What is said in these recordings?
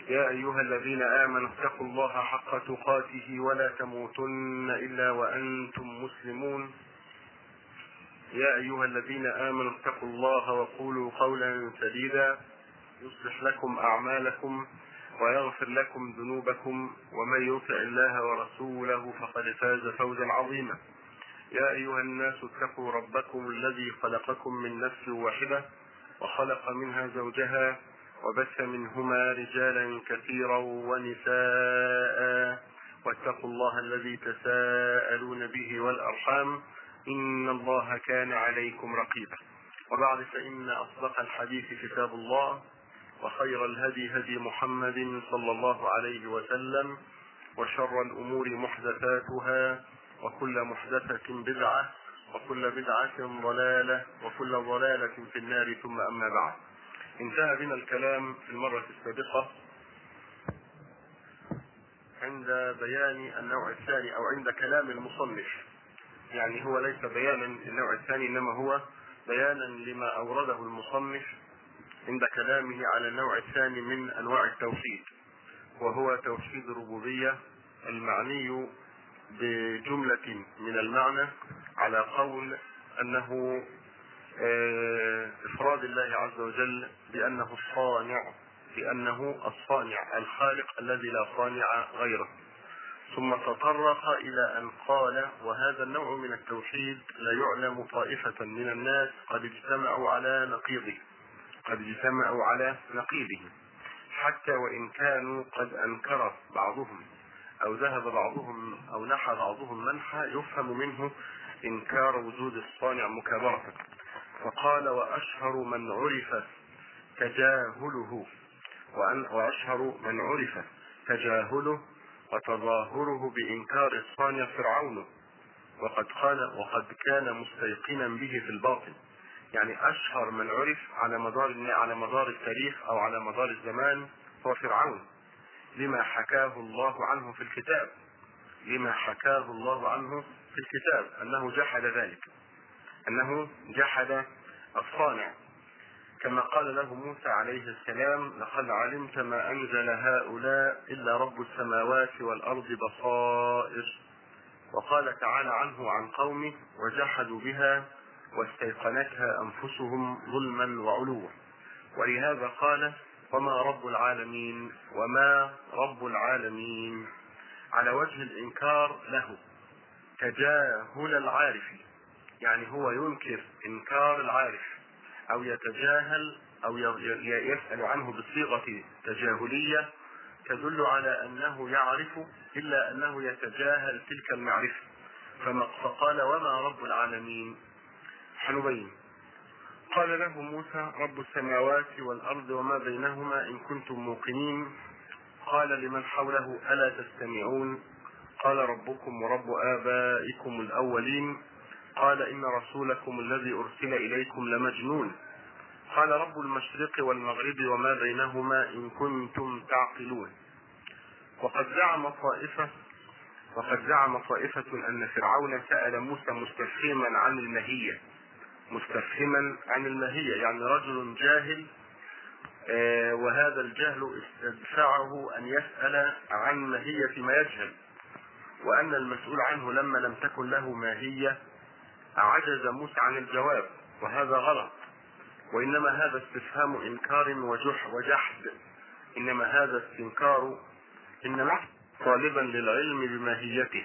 يا أيها الذين آمنوا اتقوا الله حق تقاته ولا تموتن إلا وأنتم مسلمون يا أيها الذين آمنوا اتقوا الله وقولوا قولا سديدا يصلح لكم أعمالكم ويغفر لكم ذنوبكم ومن يطع الله ورسوله فقد فاز فوزا عظيما يا أيها الناس اتقوا ربكم الذي خلقكم من نفس واحدة وخلق منها زوجها وبث منهما رجالا كثيرا ونساء واتقوا الله الذي تساءلون به والارحام ان الله كان عليكم رقيبا وبعد فان اصدق الحديث كتاب الله وخير الهدي هدي محمد صلى الله عليه وسلم وشر الامور محدثاتها وكل محدثه بدعه وكل بدعه ضلاله وكل ضلاله في النار ثم اما بعد انتهى بنا الكلام في المرة السابقة عند بيان النوع الثاني او عند كلام المصنف يعني هو ليس بيانا للنوع الثاني انما هو بيانا لما اورده المصنف عند كلامه على النوع الثاني من انواع التوحيد وهو توحيد الربوبية المعني بجملة من المعنى على قول انه افراد الله عز وجل بانه الصانع بانه الصانع الخالق الذي لا صانع غيره ثم تطرق الى ان قال وهذا النوع من التوحيد لا يعلم طائفة من الناس قد اجتمعوا على نقيضه قد اجتمعوا على نقيضه حتى وان كانوا قد انكر بعضهم او ذهب بعضهم او نحى بعضهم منحى يفهم منه انكار وجود الصانع مكابرة فقال واشهر من عرف تجاهله وأن واشهر من عرف تجاهله وتظاهره بانكار الصانع فرعون وقد قال وقد كان مستيقنا به في الباطن يعني اشهر من عرف على مدار على مدار التاريخ او على مدار الزمان هو فرعون لما حكاه الله عنه في الكتاب لما حكاه الله عنه في الكتاب انه جحد ذلك انه جحد الصانع كما قال له موسى عليه السلام لقد علمت ما انزل هؤلاء الا رب السماوات والارض بصائر وقال تعالى عنه وعن قومه وجحدوا بها واستيقنتها انفسهم ظلما وعلوا ولهذا قال وما رب العالمين وما رب العالمين على وجه الانكار له تجاهل العارف يعني هو ينكر انكار العارف او يتجاهل او يسأل عنه بصيغة تجاهلية تدل على انه يعرف الا انه يتجاهل تلك المعرفة فقال وما رب العالمين حنبين قال له موسى رب السماوات والارض وما بينهما ان كنتم موقنين قال لمن حوله الا تستمعون قال ربكم ورب ابائكم الاولين قال ان رسولكم الذي ارسل اليكم لمجنون قال رب المشرق والمغرب وما بينهما ان كنتم تعقلون وقد زعم طائفة وقد زعم طائفة ان فرعون سأل موسى مستفهما عن المهية مستفهما عن المهية يعني رجل جاهل آه وهذا الجهل استدفعه ان يسأل عن ماهية ما يجهل وان المسؤول عنه لما لم تكن له ماهية عجز موسى عن الجواب وهذا غلط وانما هذا استفهام انكار وجح وجحد انما هذا استنكار انما طالبا للعلم بماهيته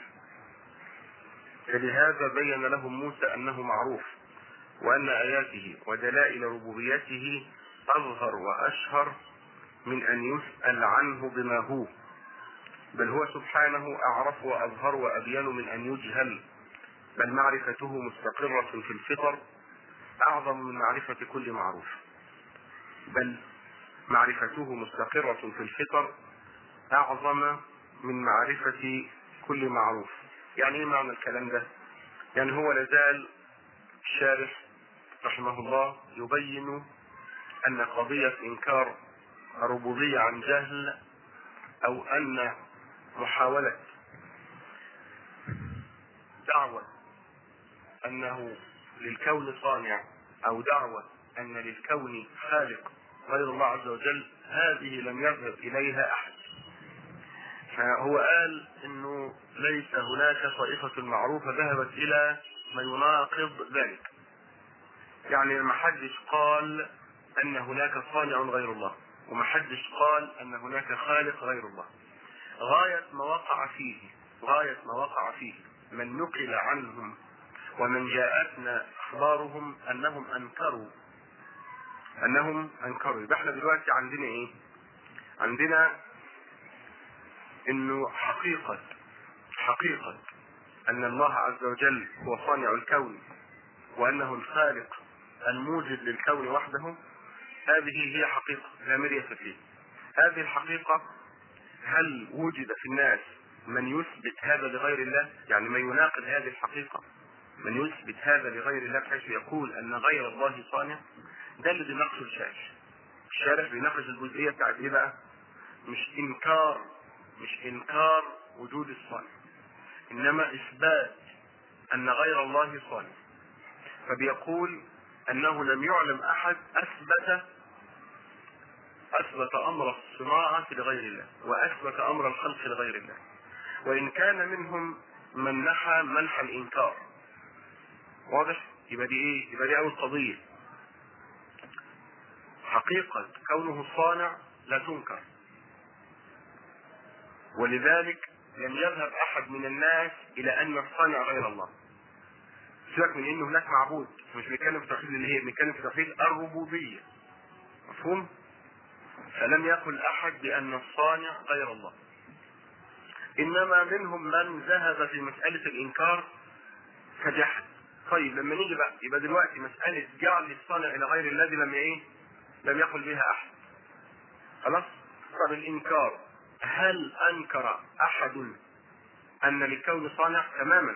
فلهذا بين لهم موسى انه معروف وان اياته ودلائل ربوبيته اظهر واشهر من ان يسال عنه بما هو بل هو سبحانه اعرف واظهر وابين من ان يجهل بل معرفته مستقرة في الفطر اعظم من معرفة كل معروف بل معرفته مستقرة في الفطر اعظم من معرفة كل معروف يعني ايه معنى الكلام ده يعني هو لازال الشارح رحمه الله يبين ان قضية انكار الربوبية عن جهل او ان محاولة دعوة انه للكون صانع او دعوة ان للكون خالق غير الله عز وجل هذه لم يذهب اليها احد فهو قال انه ليس هناك طائفة معروفة ذهبت الى ما يناقض ذلك يعني ما حدش قال ان هناك صانع غير الله وما حدش قال ان هناك خالق غير الله غاية ما وقع فيه غاية ما وقع فيه من نقل عنهم ومن جاءتنا اخبارهم انهم انكروا انهم انكروا يبقى احنا دلوقتي عندنا ايه عندنا انه حقيقة حقيقة ان الله عز وجل هو صانع الكون وانه الخالق الموجد للكون وحده هذه هي حقيقة لا مرية فيه هذه الحقيقة هل وجد في الناس من يثبت هذا لغير الله يعني من يناقض هذه الحقيقة من يثبت هذا لغير الله بحيث يقول ان غير الله صانع ده اللي بيناقشه الشارع الشارع بيناقش الجزئية بتاعت ايه بقى مش انكار مش انكار وجود الصانع انما اثبات ان غير الله صانع فبيقول انه لم يعلم احد اثبت اثبت امر الصناعة لغير الله واثبت امر الخلق لغير الله وان كان منهم من نحى منح الانكار واضح يبقى دي ايه يبقى دي اول قضية حقيقة كونه الصانع لا تنكر ولذلك لم يذهب احد من الناس الى ان الصانع غير الله سيبك من ان هناك معبود مش بنتكلم في توحيد اللي هي بنتكلم في توحيد الربوبيه مفهوم فلم يقل احد بان الصانع غير الله انما منهم من ذهب في مساله الانكار فجحد طيب لما نيجي بقى يبقى دلوقتي مساله جعل الصانع الى غير الذي لم ايه لم يقل بها احد خلاص طب الانكار هل انكر احد ان للكون صانع تماما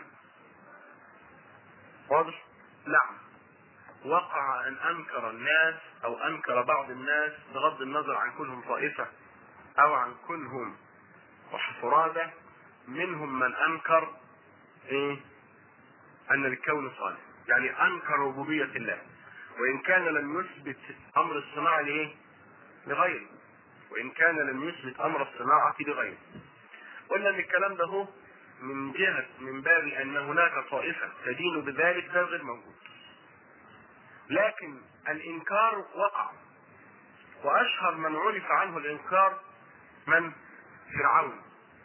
واضح نعم وقع ان انكر الناس او انكر بعض الناس بغض النظر عن كونهم طائفة او عن كونهم وحفرادة منهم من انكر ايه ان للكون صالح يعني انكر ربوبية الله وان كان لم يثبت امر الصناعة لايه لغيره وان كان لم يثبت امر الصناعة لغيره قلنا ان الكلام ده هو من جهة من باب ان هناك طائفة تدين بذلك ده غير موجود لكن الانكار وقع واشهر من عرف عنه الانكار من فرعون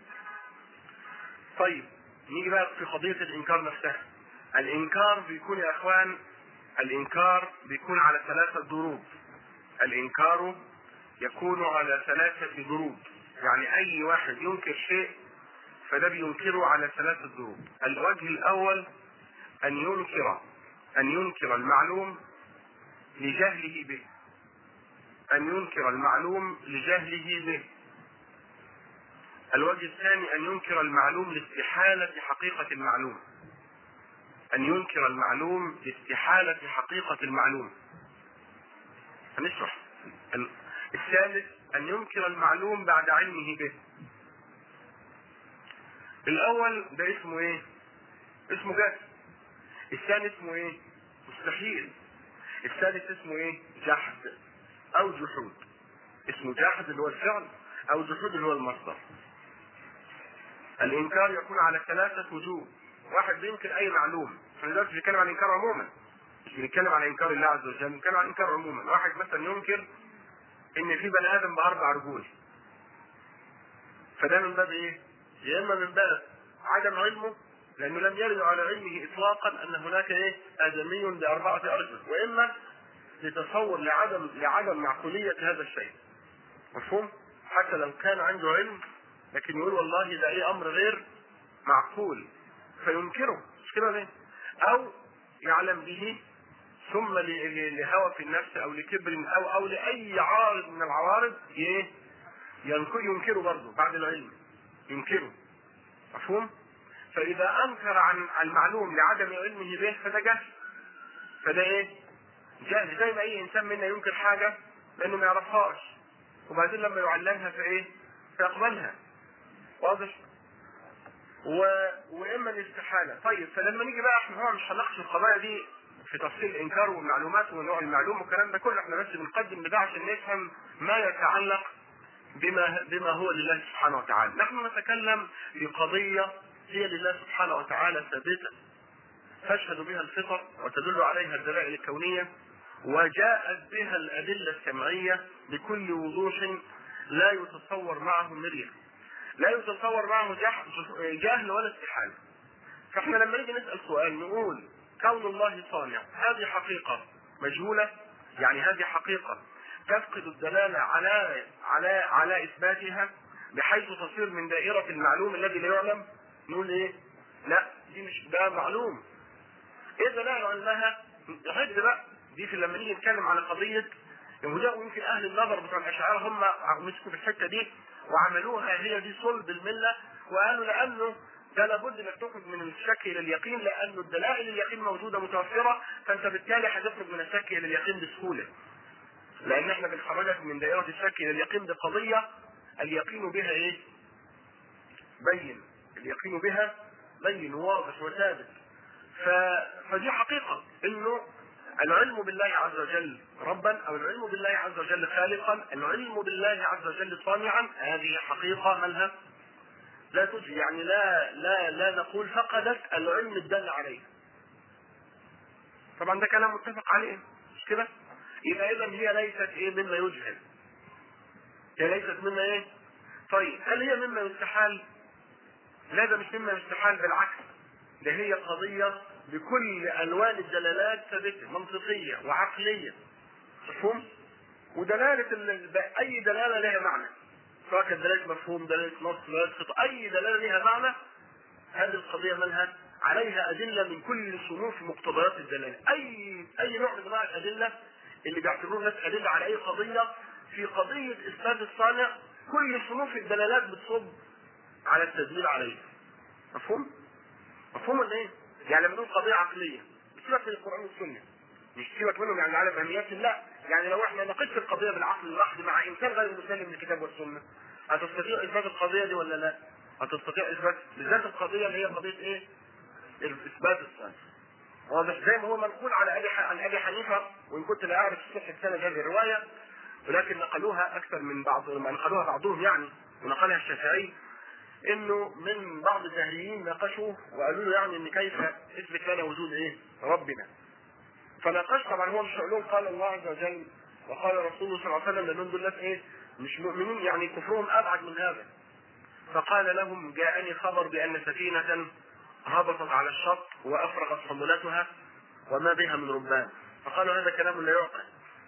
طيب نيجي بقى في قضية الانكار نفسها الانكار بيكون يا اخوان الانكار بيكون على ثلاثة ضروب الانكار يكون على ثلاثة ضروب يعني اي واحد ينكر شيء فده بينكره على ثلاثة ضروب الوجه الاول ان ينكر ان ينكر المعلوم لجهله به ان ينكر المعلوم لجهله به الوجه الثاني ان ينكر المعلوم لاستحالة حقيقة المعلوم ان ينكر المعلوم لاستحالة حقيقة المعلوم هنشرح الثالث ان ينكر المعلوم بعد علمه به الاول ده اسمه ايه اسمه جهل الثاني اسمه ايه مستحيل الثالث اسمه ايه جحد او جحود اسمه جحد اللي هو الفعل او جحود اللي هو المصدر الانكار يكون على ثلاثة وجوه واحد بينكر اي معلوم احنا دلوقتي بنتكلم عن الانكار عموما مش بنتكلم عن انكار الله عز وجل بنتكلم عن انكار عموما واحد مثلا ينكر ان في بني ادم باربع رجول فده من باب ايه يا اما من باب عدم علمه لانه لم يرد على علمه اطلاقا ان هناك ايه ادمي باربعه ارجل واما لتصور لعدم لعدم معقوليه هذا الشيء مفهوم حتى لو كان عنده علم لكن يقول والله ده ايه امر غير معقول فينكره مش كده ليه او يعلم به ثم لهوى في النفس او لكبر او او لاي عارض من العوارض ايه ينكره برضه بعد العلم ينكره مفهوم فاذا انكر عن المعلوم لعدم علمه به فده جهل فده ايه جهل زي ما اي انسان منا ينكر حاجه لانه ما يعرفهاش وبعدين لما يعلمها فايه فيقبلها واضح و... واما الاستحاله طيب فلما نيجي بقى احنا هو مش هنناقش القضايا دي في في تفصيل الانكار والمعلومات ونوع المعلوم والكلام ده كله احنا بس بنقدم ده عشان نفهم ما يتعلق بما بما هو لله سبحانه وتعالى نحن نتكلم في قضيه هي لله سبحانه وتعالى ثابته تشهد بها الفطر وتدل عليها الدلائل الكونيه وجاءت بها الادله السمعيه بكل وضوح لا يتصور معه مريه لا يتصور معه جهل ولا استحاله فاحنا لما نيجي نسال سؤال نقول كون الله صانع هذه حقيقه مجهوله يعني هذه حقيقه تفقد الدلاله على على على اثباتها بحيث تصير من دائره المعلوم الذي لا يعلم نقول ايه؟ لا دي مش ده معلوم ايه دلاله انها حد بقى دي في لما نيجي نتكلم على قضيه وده يمكن اهل النظر بتوع الاشاعره هم مسكوا في الحته دي وعملوها هي دي صلب المله وقالوا لانه ده لابد انك تخرج من الشك الى اليقين لانه الدلائل اليقين موجوده متوفره فانت بالتالي هتخرج من الشك الى اليقين بسهوله. لان احنا بنخرجك من دائره الشك الى اليقين بقضيه اليقين بها ايه؟ بين اليقين بها بين واضح وثابت ف... فدي حقيقه انه العلم بالله عز وجل ربا او العلم بالله عز وجل خالقا العلم بالله عز وجل صانعا هذه حقيقه مالها لا تجي يعني لا لا لا نقول فقدت العلم الدل عليه طبعا ده كلام متفق عليه مش كده يبقى اذا هي ليست ايه مما يجهل هي ليست مما ايه طيب هل هي مما يستحال لا ده مش مما يستحال بالعكس ده هي قضية بكل ألوان الدلالات ثابتة منطقية وعقلية مفهوم؟ ودلالة أي دلالة لها معنى سواء كانت دلالة مفهوم دلالة نص دلالة خطأ أي دلالة لها معنى هذه القضية منها عليها أدلة من كل صنوف مقتضيات الدلالة أي أي نوع من أنواع الأدلة اللي بيعتبروه الناس أدلة على أي قضية في قضية إثبات الصانع كل صنوف الدلالات بتصب على التدليل عليه مفهوم؟ مفهوم ولا ايه؟ يعني لما نقول قضية عقلية سيبك من القرآن والسنة مش سيبك منهم يعني على أهميات لا يعني لو احنا ناقشت القضية بالعقل الواحد مع إنسان غير مسلم للكتاب والسنة هتستطيع إثبات القضية دي ولا لا؟ هتستطيع إثبات بالذات القضية اللي هي قضية إيه؟ إثبات الصنف واضح زي ما هو منقول على أبي عن أبي حنيفة وإن كنت لا أعرف صحة سند هذه الرواية ولكن نقلوها أكثر من بعض ما نقلوها بعضهم يعني ونقلها الشافعي انه من بعض الجاهليين ناقشوه وقالوا له يعني ان كيف اثبت لنا وجود ايه؟ ربنا. فناقش طبعا هو مش لهم قال الله عز وجل وقال رسوله صلى الله عليه وسلم لان دول ناس ايه؟ مش مؤمنين يعني كفرهم ابعد من هذا. فقال لهم جاءني خبر بان سفينه هبطت على الشط وافرغت حمولتها وما بها من ربان. فقالوا هذا كلام لا يعقل.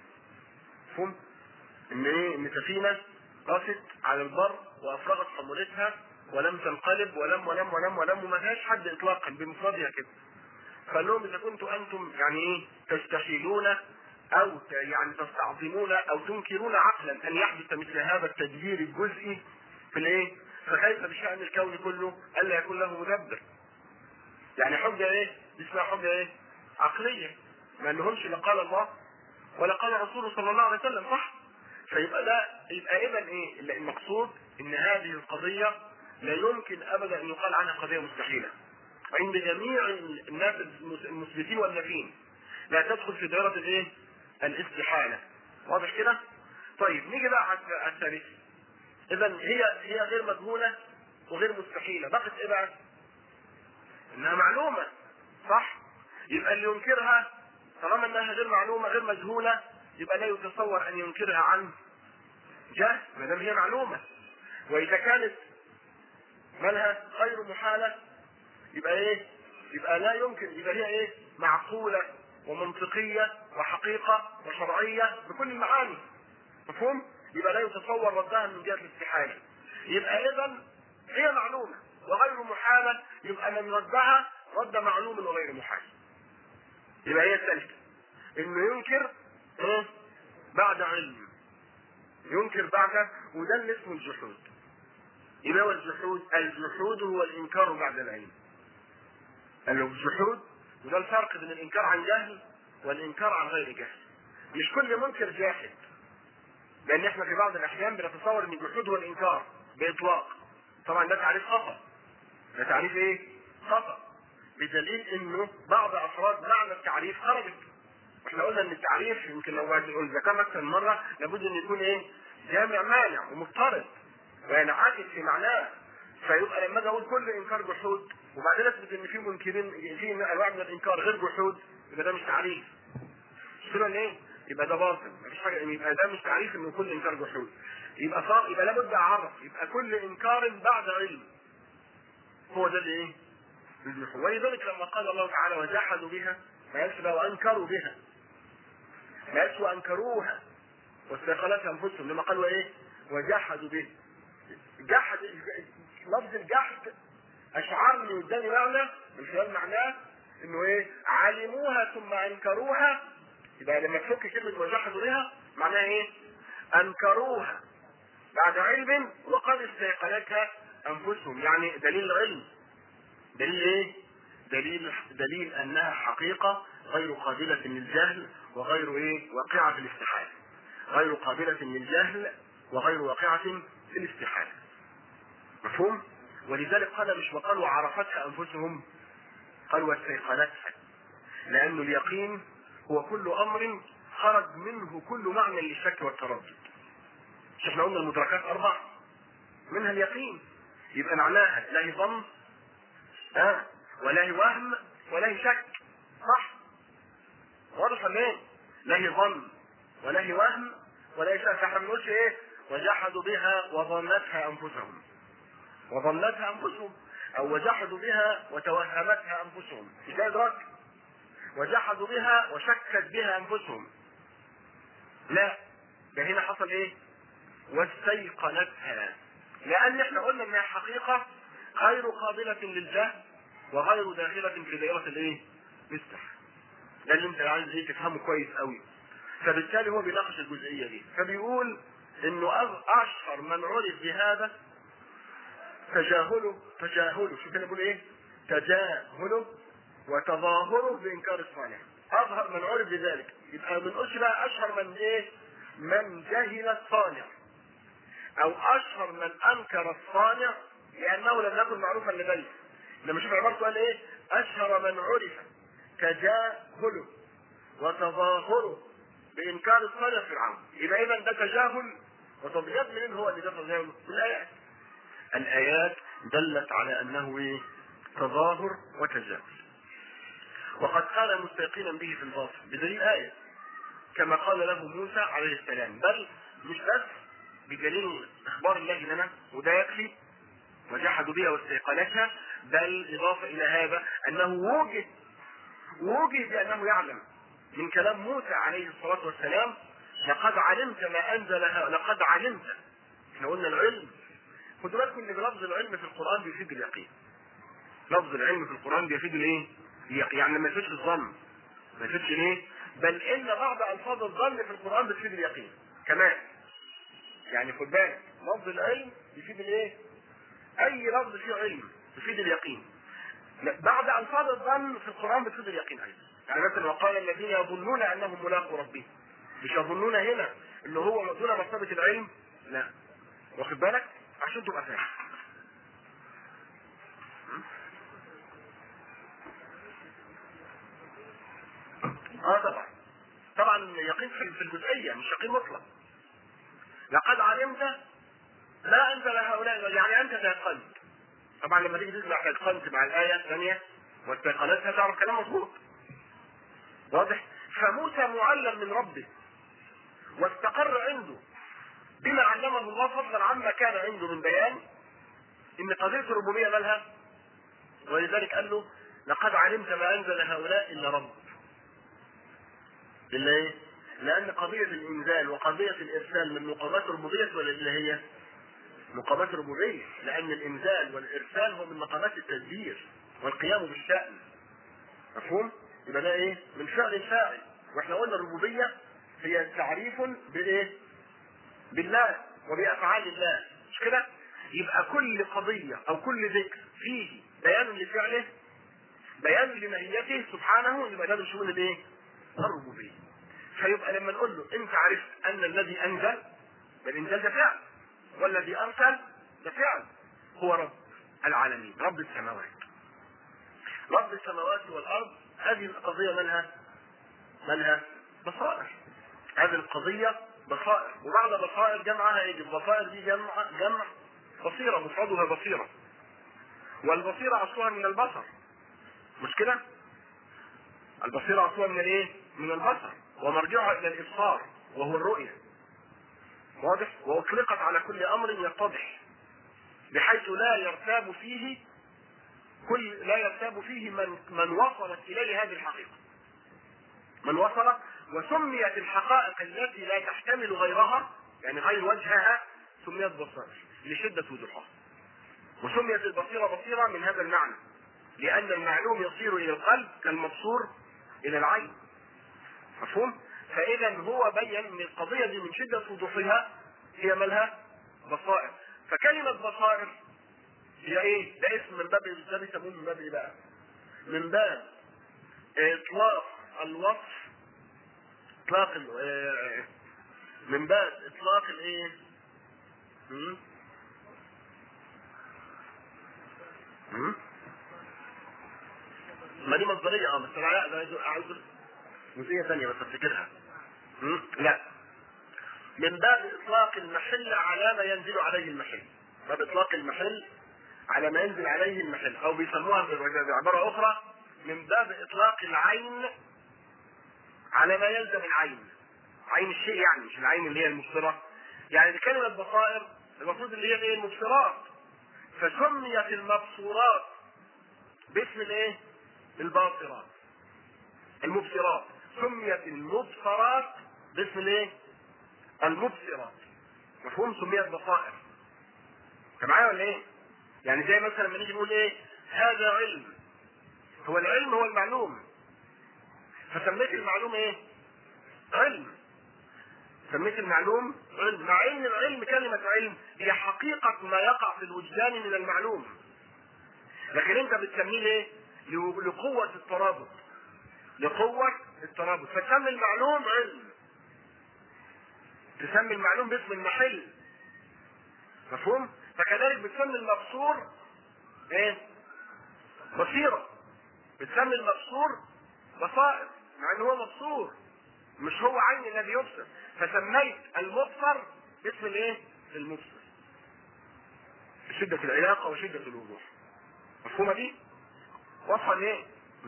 فهم؟ ان ايه؟ ان سفينه قفت على البر وافرغت حمولتها ولم تنقلب ولم ولم ولم ولم وما فيهاش حد اطلاقا بمفردها كده فقال لهم اذا كنتم انتم يعني ايه تستحيلون او يعني تستعظمون او تنكرون عقلا ان يحدث مثل هذا التدبير الجزئي في الايه؟ فكيف بشان الكون كله الا يكون له مدبر؟ يعني حجه ايه؟ دي اسمها حجه ايه؟ عقليه ما انهمش لا قال الله ولا قال رسوله صلى الله عليه وسلم صح؟ فيبقى ده يبقى اذا ايه؟ المقصود ان هذه القضيه لا يمكن ابدا ان يقال عنها قضيه مستحيله عند جميع الناس المثبتين والنافين لا تدخل في دائره الايه؟ الاستحاله واضح كده؟ طيب نيجي بقى على الثالث اذا هي هي غير مجهوله وغير مستحيله بقت ايه بقى؟ انها معلومه صح؟ يبقى اللي ينكرها طالما انها غير معلومه غير مجهوله يبقى لا يتصور ان ينكرها عن جهل ما دام هي معلومه واذا كانت مالها غير محالة يبقى ايه؟ يبقى لا يمكن يبقى هي ايه؟ معقولة ومنطقية وحقيقة وشرعية بكل المعاني مفهوم؟ يبقى لا يتصور ردها من جهة الاستحالة يبقى إذا هي معلومة وغير محالة يبقى من ردها رد معلوم وغير محال يبقى هي الثالثة إنه ينكر إيه؟ بعد علم ينكر بعد وده اللي اسمه الجحود يبقى هو الجحود الجحود هو الانكار بعد العلم قال له الجحود وده الفرق بين الانكار عن جهل والانكار عن غير جهل مش كل منكر جاحد لان احنا في بعض الاحيان بنتصور ان الجحود هو الانكار باطلاق طبعا ده تعريف خطا ده تعريف ايه خطا بدليل انه بعض افراد معنى التعريف خرجت احنا قلنا ان التعريف يمكن لو ذكرنا اكثر من مره لابد ان يكون ايه جامع مانع ومضطرد وينعكس في معناه فيبقى لما اجي اقول كل انكار جحود وبعدين اثبت ان في منكرين في انواع من الانكار غير جحود يبقى ده مش تعريف كده ايه؟ يبقى ده باطل مفيش حاجه يبقى ده مش تعريف انه كل انكار جحود يبقى صار يبقى لابد اعرف يبقى كل انكار بعد علم هو ده الايه؟ ولذلك لما قال الله تعالى وجحدوا بها ما يكفي وانكروا بها ما يكفي وانكروها واستيقنتها انفسهم لما قالوا ايه؟ وجحدوا به جحد لفظ الجحد اشعرني قدامي معنى من خلال معناه انه ايه؟ علموها ثم انكروها يبقى لما تفك كلمه وجحدوا بها معناها ايه؟ انكروها بعد علم وقد استيقنتها انفسهم يعني دليل العلم دليل ايه؟ دليل دليل انها حقيقه غير قابله للجهل وغير ايه؟ واقعه في الاستحاله. غير قابله للجهل وغير واقعه في الاستحاله. مفهوم؟ ولذلك قال مش وقالوا عرفتها انفسهم قال واستيقنتها لأن اليقين هو كل أمر خرج منه كل معنى للشك والتردد مش احنا قلنا المدركات أربع منها اليقين يبقى معناها لا هي ظن ها ولا هي وهم ولا هي شك صح واضح ولا ايه؟ لا هي ظن ولا هي وهم ولا هي شك فاحنا بنقولش ايه وجحدوا بها وظنتها انفسهم وظنتها انفسهم او وجحدوا بها وتوهمتها انفسهم مش ده ادراك وجحدوا بها وشكت بها انفسهم لا ده هنا حصل ايه واستيقنتها لان احنا قلنا انها حقيقه غير قابله للجهل وغير داخله في دائره الايه مستح ده اللي انت عايز ايه تفهمه كويس قوي فبالتالي هو بيناقش الجزئيه دي فبيقول انه اشهر من عرف بهذا تجاهله تجاهله شوف كده بيقول ايه تجاهله وتظاهره بانكار الصانع اظهر من عرف بذلك يبقى ما بنقولش بقى اشهر من ايه من جهل الصانع او اشهر من انكر الصانع لانه لم يكن معروفا لغيره لما شوف عبارته قال ايه اشهر من عرف تجاهله وتظاهره بانكار الصانع فرعون يبقى اذا ده تجاهل وتضييق منين هو اللي ده تجاهل من الايات الايات دلت على انه ايه تظاهر وتجاهل وقد كان مستيقنا به في الباطن بدليل آية كما قال له موسى عليه السلام بل مش بس بدليل إخبار الله لنا وده يكفي وجحدوا بها واستيقنتها بل إضافة إلى هذا أنه وجد وجد بأنه يعلم من كلام موسى عليه الصلاة والسلام لقد علمت ما أنزل لقد علمت احنا قلنا العلم خدوا بالكم ان لفظ العلم في القرآن بيفيد اليقين لفظ العلم في القرآن بيفيد الايه؟ يعني ما يفيدش الظن ما يفيدش ايه بل ان بعض الفاظ الظن في القران بتفيد اليقين كمان يعني خد بالك لفظ العلم يفيد الايه اي لفظ فيه علم يفيد اليقين بعض الفاظ الظن في القران بتفيد اليقين ايضا يعني مثلا وقال الذين يظنون انهم ملاقوا ربهم مش يظنون هنا اللي هو دون مرتبه العلم لا واخد بالك عشان تبقى فاهم اه طبعا طبعا يقين في الجزئيه مش يقين مطلق لقد علمت لا انت لهؤلاء يعني انت تيقنت طبعا لما تيجي تسمع تيقنت مع الايه الثانيه واستيقنتها تعرف كلام مظبوط واضح فموسى معلم من ربه واستقر عنده بما علمه الله فضلا عما كان عنده من بيان ان قضيه الربوبيه مالها ولذلك قال له لقد علمت ما انزل هؤلاء الا رب ليه؟ لأن قضية الإنزال وقضية الإرسال من مقامات الربوبية ولا اللي هي؟ مقامات الربوبية، لأن الإنزال والإرسال هو من مقامات التدبير والقيام بالشأن. مفهوم؟ يبقى ده إيه؟ من فعل فاعل، وإحنا قلنا الربوبية هي تعريف بإيه؟ بالله وبأفعال الله، مش كده؟ يبقى كل قضية أو كل ذكر فيه بيان لفعله بيان لماهيته سبحانه يبقى ده من شؤون الايه؟ الربوبيه. فيبقى لما نقول له انت عرفت ان الذي انزل الانزال ده فعل والذي ارسل ده فعل هو رب العالمين رب السماوات رب السماوات والارض هذه القضيه منها منها بصائر هذه القضيه بصائر وبعد بصائر جمعها يجب البصائر دي جمع جمع بصيره مفردها بصيره والبصيره اصلها من البصر مش كده؟ البصيره اصلها من الايه؟ من البصر ومرجعها الى الابصار وهو الرؤيه واضح؟ واطلقت على كل امر يتضح بحيث لا يرتاب فيه كل لا يرتاب فيه من من وصلت اليه هذه الحقيقه. من وصل وسميت الحقائق التي لا تحتمل غيرها يعني غير وجهها سميت بصائر لشده وضوحها. وسميت البصيره بصيره من هذا المعنى. لان المعلوم يصير الى القلب كالمبصور الى العين. مفهوم؟ فاذا هو بين ان القضيه دي من شده وضوحها هي مالها؟ بصائر. فكلمه بصائر هي ايه؟ ده اسم من باب ده بيسموه من باب ايه بقى؟ من باب اطلاق الوصف اطلاق ال- آه، من باب اطلاق الايه؟ هم؟ هم؟ ما دي مصدرية اه بس انا لا ده عايز عايز جزئية ثانية بس افتكرها هم؟ لا من باب اطلاق المحل على ما ينزل عليه المحل باب اطلاق المحل على ما ينزل عليه المحل او بيسموها بعبارة اخرى من باب اطلاق العين على ما يلزم العين عين الشيء يعني مش العين اللي هي المبصرة يعني دي كلمة بصائر المفروض اللي هي الايه المبصرات فسميت المبصورات باسم الايه الباصرات المبصرات سميت المبصرات باسم الايه المبصرات مفهوم سميت بصائر انت معايا ولا ايه يعني زي مثلا لما نيجي نقول ايه هذا علم هو العلم هو المعلوم فسميت المعلوم ايه علم سميت المعلوم علم مع ان العلم كلمة علم هي حقيقة ما يقع في الوجدان من المعلوم لكن انت بتسميه ايه لو- لقوة الترابط لقوة الترابط فتسمي المعلوم علم تسمي المعلوم باسم المحل مفهوم فكذلك بتسمي المبصور ايه بصيرة بتسمي المبصور بصائر مع ان هو مبصور مش هو عين الذي يبصر فسميت المبصر باسم الايه المبصر بشدة العلاقة وشدة الوضوح مفهومة دي واضحة ليه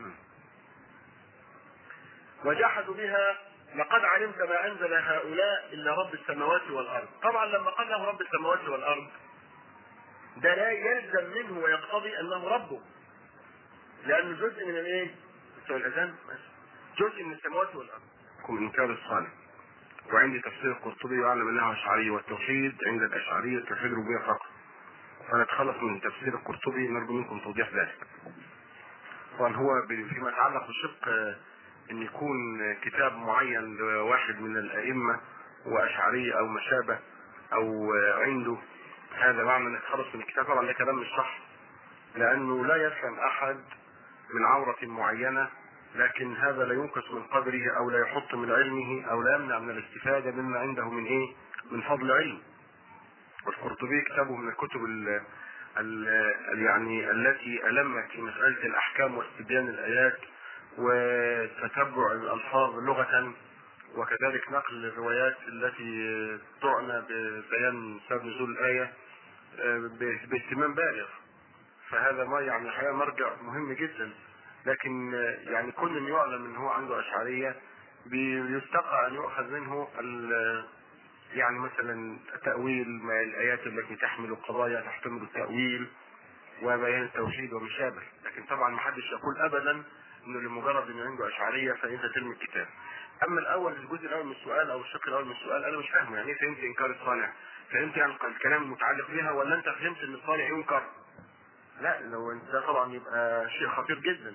وجحدوا بها لقد علمت ما انزل هؤلاء الا رب السماوات والارض طبعا لما قال له رب السماوات والارض ده لا يلزم منه ويقتضي انه ربه لانه جزء من الايه بتوع الاذان بس جزء من السماوات والارض من انكار الصالح وعندي تفسير القرطبي يعلم انها اشعريه والتوحيد عند الاشعريه التوحيد ربوبيه فقط فنتخلص من تفسير القرطبي نرجو منكم توضيح ذلك طبعا هو ب- فيما يتعلق بالشق آه، ان يكون آه، كتاب معين لواحد من الائمه واشعريه او ما شابه او آه، عنده هذا معنى ان نتخلص من الكتاب طبعا ده كلام مش صح لانه لا يفهم احد من عورة معينة لكن هذا لا ينقص من قدره او لا يحط من علمه او لا يمنع من الاستفادة مما عنده من ايه من فضل علم والقرطبي كتابه من الكتب ال ال يعني التي ألمت في مسألة الأحكام واستبيان الآيات وتتبع الألفاظ لغة وكذلك نقل الروايات التي تعنى ببيان سبب نزول الآية آه، ب- باهتمام بالغ فهذا ما يعني الحقيقة مرجع مهم جدا لكن آه، يعني كل من يعلم ان هو عنده اشعرية بيستقى ان يؤخذ منه ال- يعني مثلا تأويل ما الآيات التي تحمل قضايا تحتمل التأويل وبيان التوحيد وما شابه لكن طبعا ما حدش يقول ابدا انه لمجرد انه عنده اشعريه فانت ترمي الكتاب اما الاول الجزء الاول من السؤال او الشق الاول من السؤال انا مش فاهمه يعني ايه فهمت انكار الصانع فهمت يعني الكلام المتعلق بها ولا انت فهمت ان الصانع ينكر لا لو انت ده طبعا يبقى شيء خطير جدا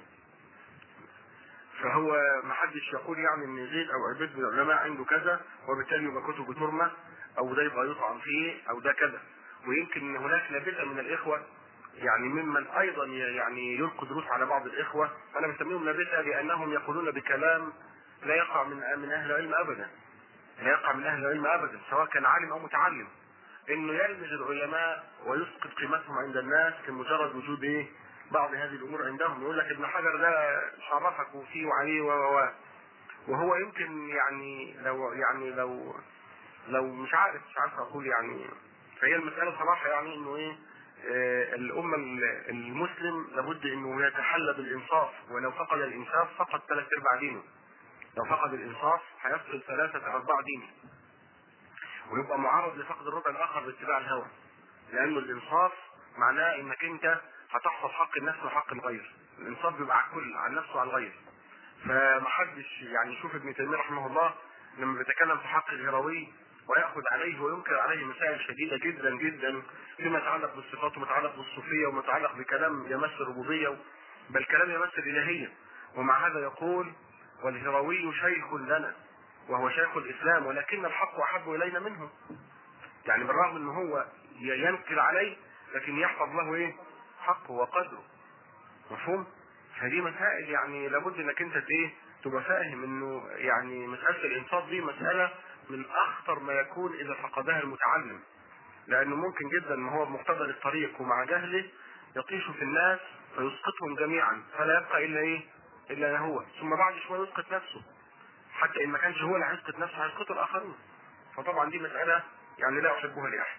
فهو ما حدش يقول يعني ان زيد او عبيد من العلماء عنده كذا وبالتالي يبقى كتبه ترمى او ده يبقى يطعن فيه او ده كذا ويمكن هناك نبذه من الاخوه يعني ممن ايضا ي- يعني يلقي دروس على بعض الاخوه انا بسميهم نبذه لانهم يقولون بكلام لا يقع من من اهل العلم ابدا لا يقع من اهل العلم ابدا سواء كان عالم او متعلم انه يلمز العلماء ويسقط قيمتهم عند الناس لمجرد وجود ايه بعض هذه الامور عندهم يقول لك ابن حجر ده شرفك وفيه وعليه و و وهو يمكن يعني لو يعني لو لو مش عارف مش عارف اقول يعني فهي المساله صراحه يعني انه ايه آه الامه المسلم لابد انه يتحلى بالانصاف ولو فقد الانصاف فقد ثلاث ارباع دينه لو فقد الانصاف هيفقد ثلاثه ارباع دينه ويبقى معرض لفقد الربع الاخر باتباع الهوى لانه الانصاف معناه انك انت هتحفظ حق النفس وحق الغير الانصاف بيبقى على الكل على النفس وعلى الغير فمحدش يعني يشوف ابن تيميه رحمه الله لما بيتكلم في حق الهروي وياخذ عليه وينكر عليه مسائل شديده جدا جدا فيما يتعلق بالصفات وما يتعلق بالصوفيه وما يتعلق بكلام يمس الربوبيه بل كلام يمس الالهيه ومع هذا يقول والهروي شيخ لنا وهو شيخ الاسلام ولكن الحق احب الينا منه يعني بالرغم ان هو ينكر عليه لكن يحفظ له ايه حقه وقدره مفهوم فدي مسائل يعني لابد انك انت ايه تبقى فاهم انه يعني مساله الانصاف دي مساله من اخطر ما يكون اذا فقدها المتعلم لانه ممكن جدا ما هو بمقتضى الطريق ومع جهله يطيش في الناس فيسقطهم جميعا فلا يبقى الا ايه الا هو ثم بعد شويه يسقط نفسه حتى ان ما كانش هو اللي هيسقط نفسه هيسقط الاخرين فطبعا دي مساله يعني لا احبها لاحد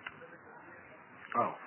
اه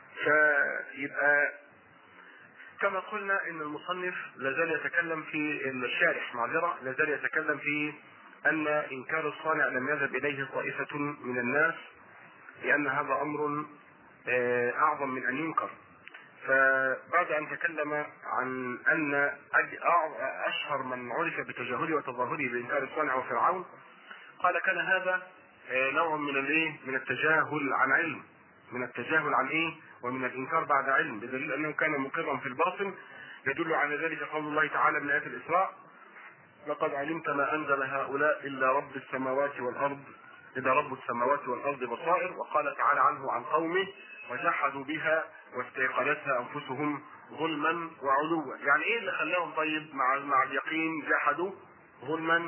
فيبقى كما قلنا ان المصنف لازال يتكلم في الشارح معذره لازال يتكلم في ان انكار الصانع لم يذهب اليه طائفه من الناس لان هذا امر اعظم من ان ينكر فبعد ان تكلم عن ان اشهر من عرف بتجاهله وتظاهره بانكار الصانع وفرعون قال كان هذا نوع من الايه من التجاهل عن علم من التجاهل عن ايه ومن الانكار بعد علم بدليل انه كان مقرا في الباطن يدل على ذلك قول الله تعالى من ايات الاسراء لقد علمت ما انزل هؤلاء الا رب السماوات والارض الا رب السماوات والارض بصائر وقال تعالى عنه عن قومه وجحدوا بها واستيقنتها انفسهم ظلما وعلوا يعني ايه اللي خلاهم طيب مع مع اليقين جحدوا ظلما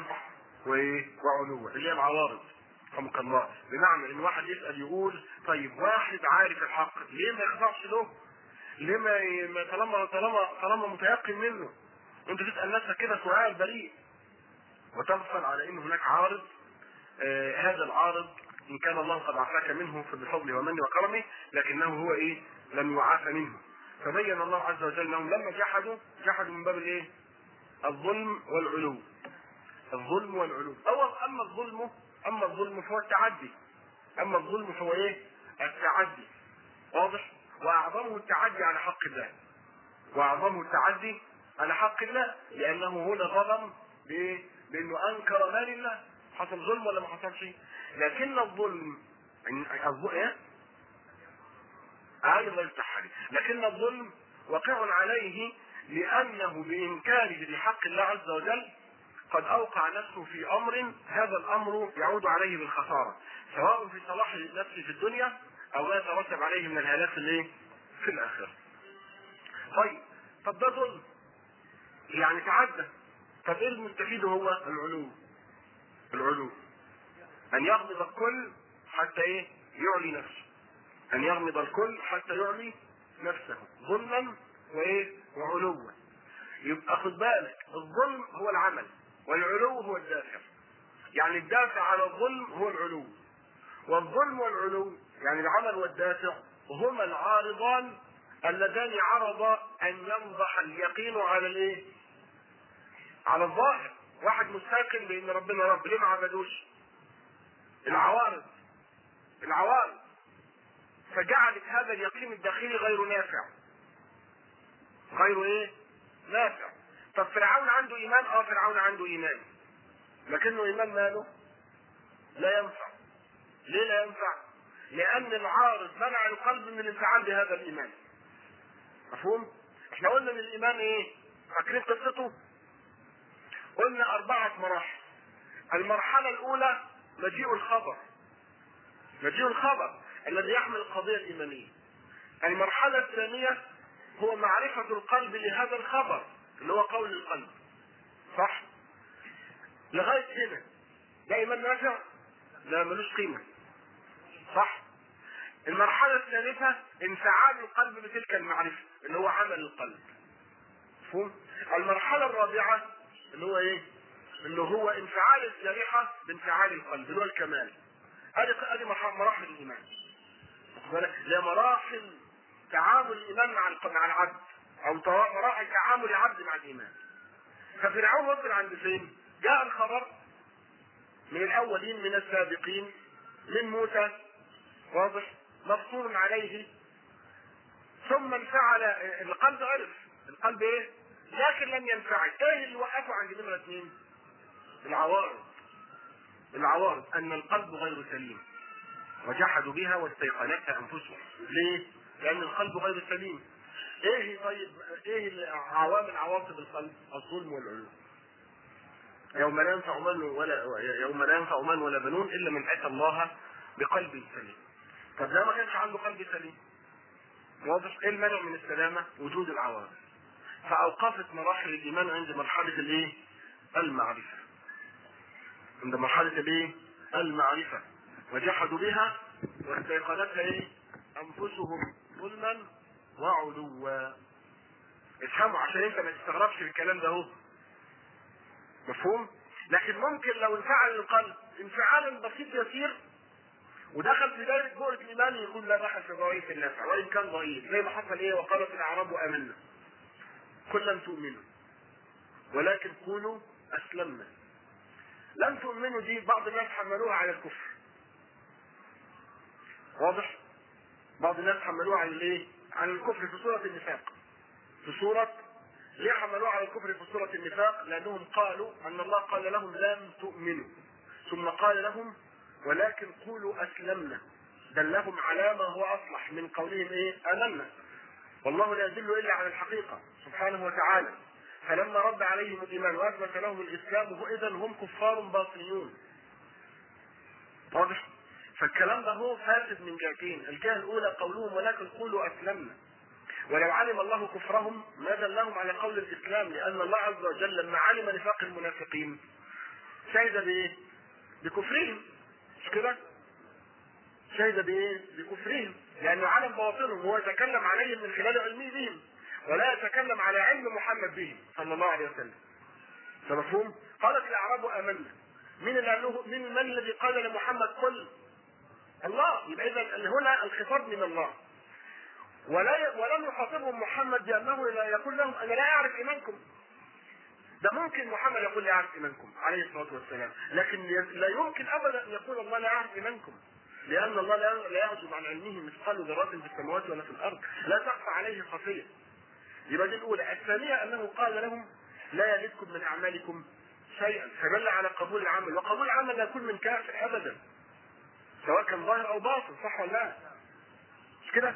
وعلوا اللي هي العوارض رحمك الله بمعنى ان واحد يسال يقول طيب واحد عارف الحق ليه ما يخضعش له؟ ليه ما طالما طالما طالما متيقن منه انت تسال نفسك كده سؤال بريء وتغفل على ان هناك عارض آه هذا العارض ان كان الله قد عافاك منه بفضله ومنه وكرمه لكنه هو ايه؟ لم يعافى منه فبين الله عز وجل انهم لما جحدوا جحدوا من باب الايه؟ الظلم والعلو الظلم والعلو أو اما الظلم اما الظلم فهو التعدي اما الظلم فهو ايه التعدي واضح واعظمه التعدي على حق الله واعظمه التعدي على حق الله لانه هنا ظلم بايه بانه انكر ما لله حصل ظلم ولا ما حصلش لكن الظلم الظلم ايه ايضا التحري لكن الظلم واقع عليه لانه بانكاره لحق الله عز وجل قد اوقع نفسه في امر هذا الامر يعود عليه بالخساره سواء في صلاح نفسه في الدنيا او ما يترتب عليه من الهلاك الايه؟ في الاخره. طيب طب ده ظلم يعني تعدى طب ايه المستفيد هو العلو العلو ان يغمض الكل حتى ايه يعلي نفسه ان يغمض الكل حتى يعلي نفسه ظلما وايه وعلوا يبقى خد بالك الظلم هو العمل والعلو هو الدافع يعني الدافع على الظلم هو العلو والظلم والعلو يعني العمل والدافع هما العارضان اللذان عرض ان ينضح اليقين على الايه؟ على الظاهر واحد مستيقن بان ربنا رب ليه ما عبدوش؟ العوارض العوارض فجعلت هذا اليقين الداخلي غير نافع غير ايه؟ نافع طب فرعون عنده ايمان؟ اه فرعون عنده ايمان لكنه ايمان ماله؟ لا ينفع ليه لا ينفع؟ لأن العارض منع القلب من الانفعال بهذا الإيمان. مفهوم؟ احنا قلنا ان الإيمان إيه؟ فاكرين قصته؟ قلنا أربعة مراحل. المرحلة الأولى مجيء الخبر. مجيء الخبر الذي يحمل القضية الإيمانية. المرحلة الثانية هو معرفة القلب لهذا الخبر اللي هو قول القلب. صح؟ لغاية هنا ده إيمان نافع؟ لا ملوش قيمة. صح المرحلة الثالثة انفعال القلب بتلك المعرفة اللي هو عمل القلب مفهوم؟ المرحلة الرابعة اللي هو ايه؟ اللي هو انفعال الجريحة بانفعال القلب اللي هو الكمال ادي ادي مراحل الايمان واخد بالك؟ اللي هي مراحل تعامل الايمان مع الق- مع العبد او مراحل تعامل العبد مع الايمان ففرعون وصل عند فين؟ جاء الخبر من الاولين من السابقين من موسى واضح مفصول عليه ثم انفعل القلب عرف القلب ايه؟ لكن لم ينفعل ايه اللي وقفه عند نمرة اثنين؟ العوارض العوارض ان القلب غير سليم وجحدوا بها واستيقنتها انفسهم ليه؟ لان القلب غير سليم ايه طيب ايه عوامل عواصف القلب؟ الظلم والعلو يوم لا ينفع مال ولا يوم لا ينفع مال ولا بنون الا من اتى الله بقلب سليم. طب ده ما كانش عنده قلب سليم. واضح ايه المنع من السلامه؟ وجود العوارض. فاوقفت مراحل الايمان عند مرحله الايه؟ المعرفه. عند مرحله الايه؟ المعرفه. وجحدوا بها واستيقنتها ايه؟ انفسهم ظلما وعلوا. افهموا عشان انت ما تستغربش الكلام ده اهو. مفهوم؟ لكن ممكن لو انفعل القلب انفعال بسيط يسير ودخل في دائرة بؤرة الإيمان يكون لا دخل في ضعيف النفع وإن كان ضعيف زي ما حصل إيه وقالت الأعراب آمنا قل لم تؤمنوا ولكن قولوا أسلمنا لم تؤمنوا دي بعض الناس حملوها على الكفر واضح؟ بعض الناس حملوها على الايه؟ على الكفر في سورة النفاق في سورة ليه حملوه على الكفر في سورة النفاق؟ لأنهم قالوا أن الله قال لهم لم تؤمنوا ثم قال لهم ولكن قولوا أسلمنا دلهم على ما هو أصلح من قولهم إيه؟ آمنا والله لا يدل إلا على الحقيقة سبحانه وتعالى فلما رد عليهم الإيمان وأثبت لهم الإسلام إذا هم كفار باطنيون واضح؟ فالكلام ده هو فاسد من جهتين، الجهة الأولى قولهم ولكن قولوا أسلمنا ولو علم الله كفرهم ما دلهم على قول الاسلام لان الله عز وجل لما علم نفاق المنافقين شهد بايه؟ بكفرهم مش كده؟ شهد بايه؟ بكفرهم لانه علم بواطنهم هو يتكلم عليهم من خلال علمه بهم ولا يتكلم على علم محمد بهم صلى الله عليه وسلم. ده مفهوم؟ قالت الاعراب امنا مين اللي قال له مين من الذي قال لمحمد قل الله يبقى اذا هنا الخطاب من الله ولا ولم يخاطبهم محمد بانه لا يقول لهم انا لا اعرف ايمانكم ده ممكن محمد يقول لا اعرف ايمانكم عليه الصلاه والسلام لكن لا يمكن ابدا ان يقول الله لا اعرف ايمانكم لان الله لا لا يعزب عن علمه مثقال ذرات في السماوات ولا في الارض لا تخفى عليه خفيه يبقى دي الاولى الثانيه انه قال لهم لا يلدكم من اعمالكم شيئا فدل على قبول العمل وقبول العمل لا يكون من كافر ابدا سواء كان ظاهر او باطن صح ولا لا مش كده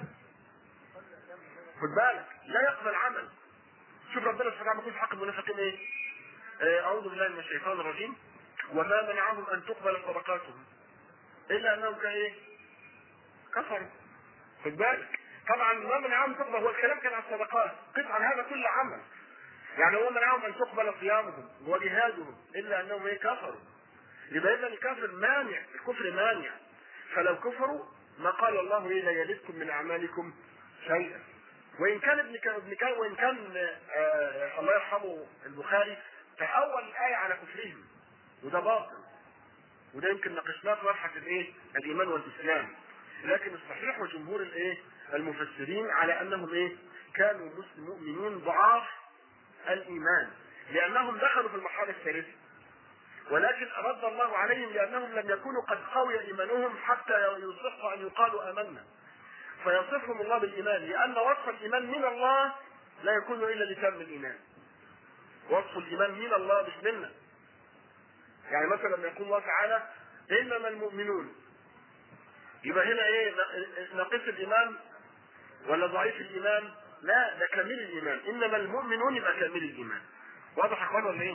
خد بالك لا يقبل عمل شوف ربنا سبحانه وتعالى يقول في حق المنافقين ايه؟ آه، اعوذ بالله من الشيطان الرجيم وما منعهم ان تقبل صدقاتهم الا انهم كان ايه؟ كفروا خد بالك طبعا ما منعهم تقبل هو الكلام كان عن الصدقات قطعا هذا كل عمل يعني هو منعهم ان تقبل صيامهم وجهادهم الا انهم ايه كفروا يبقى اذا الكافر مانع الكفر مانع فلو كفروا ما قال الله ايه لا يلدكم من اعمالكم شيئا وان كان ابن كان ابن كان وان كان آه الله يرحمه البخاري تأول الآية على كفرهم وده باطل وده يمكن ناقشناه في مرحلة الايه؟ الإيمان والإسلام لكن الصحيح وجمهور الايه؟ المفسرين على أنهم ايه؟ كانوا مسلم- مؤمنين ضعاف الإيمان لأنهم دخلوا في المرحلة الثالثة ولكن رد الله عليهم لأنهم لم يكونوا قد قوي إيمانهم حتى يصح أن يقالوا آمنا فيصفهم الله بالإيمان لأن وصف الإيمان من الله لا يكون إلا لتم الإيمان وصف الإيمان من الله مش منا يعني مثلا لما يقول الله تعالى إنما المؤمنون يبقى هنا إيه ناقص الإيمان ولا ضعيف الإيمان لا ده كامل الإيمان إنما المؤمنون يبقى كامل الإيمان واضح يا اخوان ولا ايه؟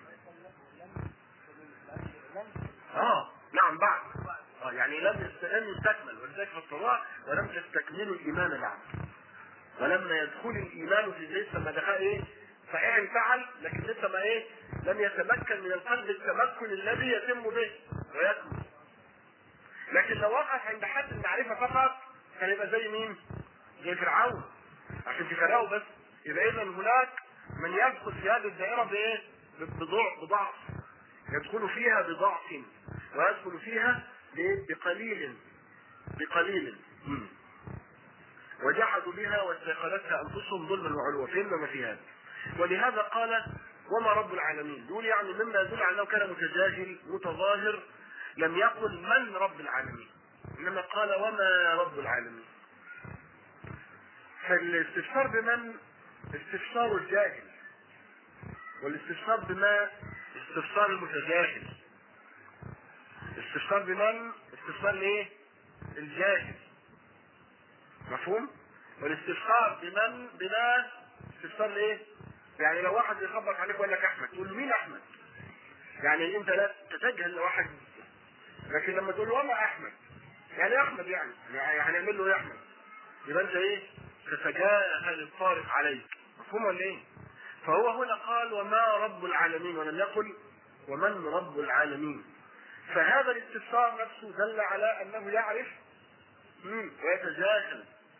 اه نعم بعد اه يعني لم يست- لم يستكمل ولذلك في الصلاة ولم تستكملوا الايمان بعد ولما يدخل الايمان في لسه ما دخل ايه فاعل فعل لكن لسه ما ايه لم يتمكن من القلب التمكن الذي يتم به ويكمل لكن لو وقف عند حد المعرفة فقط كان يبقى زي مين؟ زي فرعون عشان تفرقوا بس يبقى اذا هناك من يدخل في هذه الدائره بايه؟ بضع بضعف يدخل فيها بضعف ويدخل فيها بقليل بقليل مم. وجحدوا بها واستيقنتها انفسهم ظلما وعلوا فهمنا ما في هذا ولهذا قال وما رب العالمين يقول يعني مما يدل على انه كان متجاهل متظاهر لم يقل من رب العالمين انما قال وما رب العالمين فالاستفسار بمن استفسار الجاهل والاستفسار بما استفسار المتجاهل استفسار بمن استفسار ليه الجاهل مفهوم والاستفسار بمن بما استفسار ليه يعني لو واحد يخبط عليك ويقول لك احمد تقول له مين احمد يعني انت لا تتجهل لواحد لكن لما تقول له وما احمد يعني احمد يعني يعني هنعمل له ايه احمد يبقى انت ايه تتجاهل الطارق عليك مفهوم ولا ايه فهو هنا قال وما رب العالمين ولم يقل ومن رب العالمين فهذا الاستفسار نفسه دل على انه يعرف مم، ويتجاهل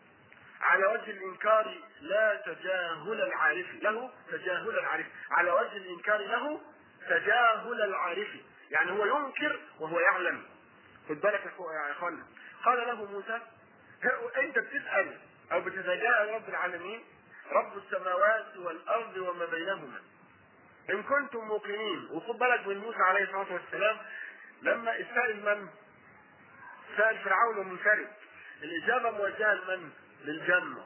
على وجه الانكار لا تجاهل العارف له تجاهل العارف على وجه الانكار له تجاهل العارف يعني هو ينكر وهو يعلم خد بالك يا اخو- يا اخوانا قال له موسى ه- انت بتسال او بتتجاهل رب العالمين رب السماوات والارض وما بينهما ان كنتم موقنين وخد بالك من موسى عليه الصلاه والسلام لما استأذن من سأل فرعون ومنفرد الإجابة موجهة لمن؟ للجنة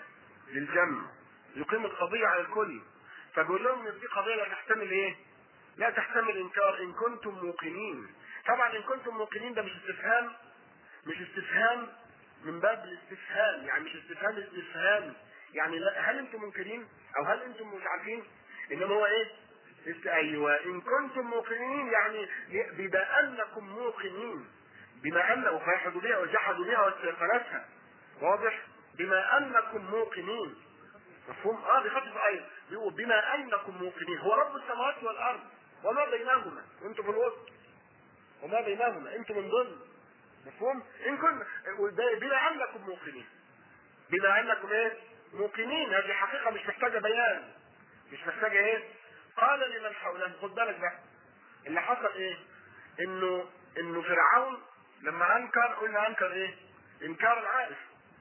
للجنة يقيم القضية على الكل فبيقول لهم ان دي قضية لا تحتمل ايه؟ لا تحتمل انكار ان كنتم موقنين طبعا ان كنتم موقنين ده مش استفهام مش استفهام من باب الاستفهام يعني مش استفهام استفهام يعني لا هل انتم منكرين او هل انتم مش عارفين انما هو ايه است- ايوه ان كنتم موقنين يعني بما انكم موقنين بما ان وفاحدوا بها وجحدوا بها واستيقنتها واضح بما انكم موقنين مفهوم اه بخفف ايضا بيقول بما انكم موقنين هو رب السماوات والارض وما بينهما وانتم في الوسط وما بينهما انتم من ضمن مفهوم ان كن وده بما انكم موقنين بما انكم ايه موقنين هذه حقيقه مش محتاجه بيان مش محتاجه ايه قال لمن حوله خد بالك بقى اللي حصل ايه انه انه فرعون لما انكر قلنا انكر ايه انكار العارف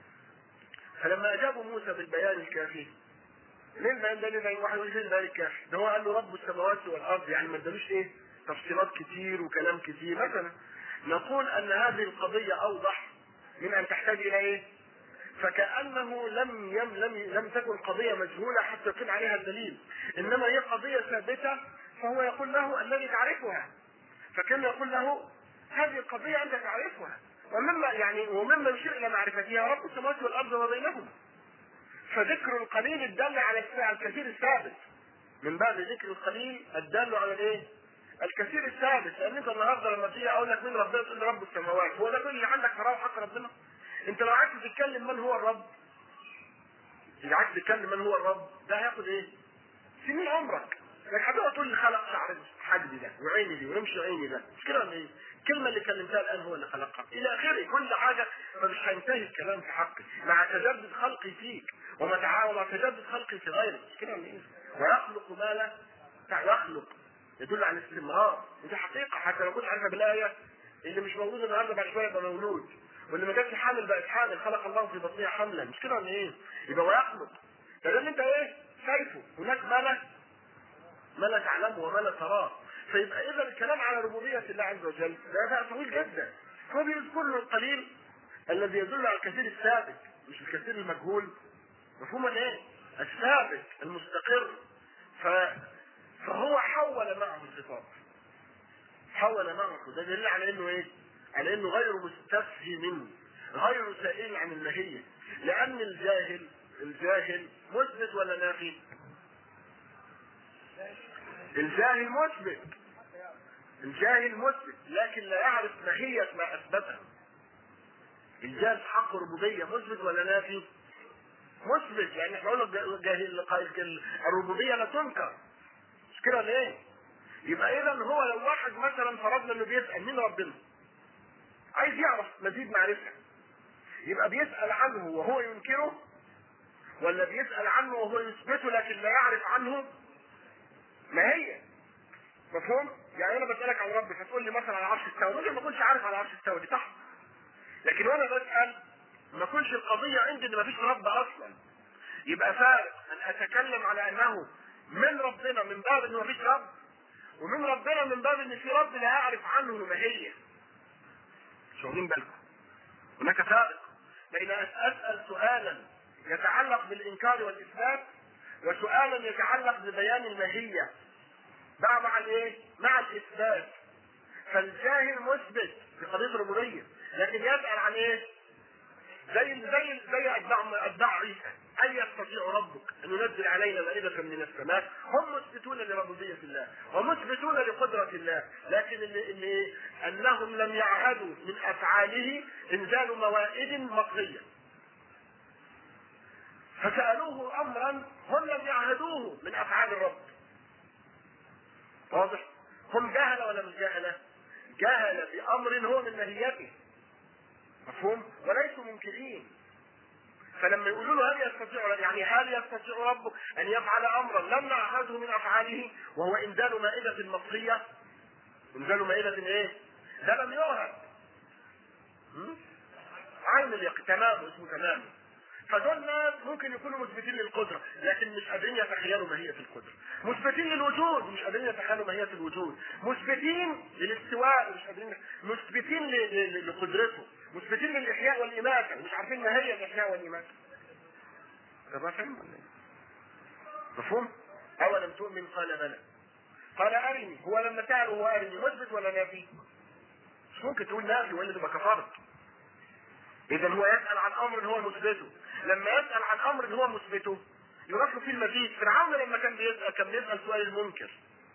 فلما اجابوا موسى بالبيان الكافي ليه البيان ده ليه واحد يقول فين البيان الكافي ده هو قال له رب السماوات والارض يعني ما ادالوش ايه تفصيلات كتير وكلام كتير مثلا نقول ان هذه القضيه اوضح من ان تحتاج الى ايه فكانه لم يم لم لم تكن قضيه مجهوله حتى يكون عليها الدليل انما هي قضيه ثابته فهو يقول له الذي تعرفها فكان يقول له هذه القضيه انت تعرفها ومما يعني ومما يشير الى معرفتها رب السماوات والارض وما بينهما فذكر القليل الدال على الس- على الكثير الثابت من باب ذكر القليل الدال على الايه؟ الكثير الثابت لان انت النهارده لما تيجي اقول لك مين ربنا تقول لي رب السماوات هو ده كل اللي عندك فراغ حق ربنا انت لو قعدت تتكلم من هو الرب لو قعدت تتكلم من هو الرب ده هياخد ايه؟ سنين عمرك لكن هتقعد تقول لي خلق شعر حجبي ده وعيني دي ورمش عيني ده مش كده ولا ايه؟ الكلمه اللي كلمتها الان هو اللي خلقها الى اخره كل حاجه فمش هينتهي الكلام في حقي مع تجدد خلقي فيك وما تعاون مع تجدد خلقي في غيرك مش كده ولا ايه؟ ويخلق ما لا يخلق يدل على الاستمرار ودي حقيقه حتى لو كنت عارفها بالايه اللي مش موجود النهارده بعد شويه يبقى مولود واللي ما جاتش حامل بقت حامل خلق الله في بطنها حملا مش كده ولا ايه؟ يبقى ويخلق ده ده اللي انت ايه؟ شايفه هناك ما لا ما لا تعلمه وما لا تراه فيبقى اذا الكلام على ربوبيه الله عز وجل ده بقى طويل جدا هو بيذكر له القليل الذي يدل على الكثير الثابت مش الكثير المجهول مفهوم ولا ايه؟ الثابت المستقر ف... فهو حول معه الخطاب حول معه ده دليل على انه ايه؟ على انه غير مستفهم غير سائل عن الماهيه لان الجاهل الجاهل مثبت ولا نافي؟ الجاهل مثبت الجاهل مثبت لكن لا يعرف ماهية ما أثبته الجاهل في حق الربوبية مثبت ولا نافي؟ مثبت يعني احنا قلنا جاهل الربوبية لا تنكر مش كده ولا ايه؟ يبقى إذا هو لو واحد مثلا فرضنا إنه بيسأل مين ربنا؟ عايز يعرف مزيد معرفة يبقى بيسأل عنه وهو ينكره ولا بيسأل عنه وهو يثبته لكن لا يعرف عنه ما هي مفهوم؟ يعني انا بسألك عن ربي فتقول لي مثلا على عرش استوى ممكن ما اكونش عارف على عرش استوى دي صح لكن وانا بسأل ما كنش القضية عندي ان مفيش رب اصلا يبقى فارق ان اتكلم على انه من ربنا من باب انه مفيش رب ومن ربنا من باب ان في رب لا اعرف عنه الماهية مش واخدين بالكم هناك فارق بين ان اسال سؤالا يتعلق بالانكار والاثبات وسؤالا يتعلق ببيان الماهيه مع مع الايه؟ مع الاثبات فالجاهل مثبت في قضيه الربوبيه لكن يسال عن ايه؟ زي زي زي اتباع اتباع عيسى هل يستطيع ربك ان ينزل علينا مائدة من السماء؟ هم مثبتون لربوبية الله ومثبتون لقدرة الله، لكن اللي, اللي انهم لم يعهدوا من افعاله انزال موائد مقضية. فسألوه امرا هم لم يعهدوه من افعال الرب. واضح؟ هم جهلة ولا مش جهلة؟ جهل بامر هو من ماهيته. مفهوم؟ وليسوا منكرين. فلما يقولوا له هل يستطيع يعني هل يستطيع ربك ان يفعل امرا لم نعهده من افعاله وهو انزال مائدة مصرية انزال مائدة ايه؟ ده لم يعهد عين اليقين تمام اسمه تمام فدول ناس ممكن يكونوا مثبتين للقدرة لكن مش قادرين يتخيلوا ماهية القدرة مثبتين للوجود مش قادرين يتخيلوا ماهية الوجود مثبتين للاستواء مش قادرين مثبتين ل- ل- لقدرته مثبتين للاحياء والاماتة مش عارفين ما هي الاحياء والاماتة ده ما فهم ولا ايه؟ مفهوم؟ اولم تؤمن قال بلى قال ارني هو لما سأل هو ارني مثبت ولا نافي؟ مش ممكن تقول نافي ولا تبقى كفرت اذا هو يسأل عن امر هو مثبته لما يسأل عن امر هو مثبته يروح له فيه المزيد فرعون لما كان بيسأل كان بيسأل سؤال المنكر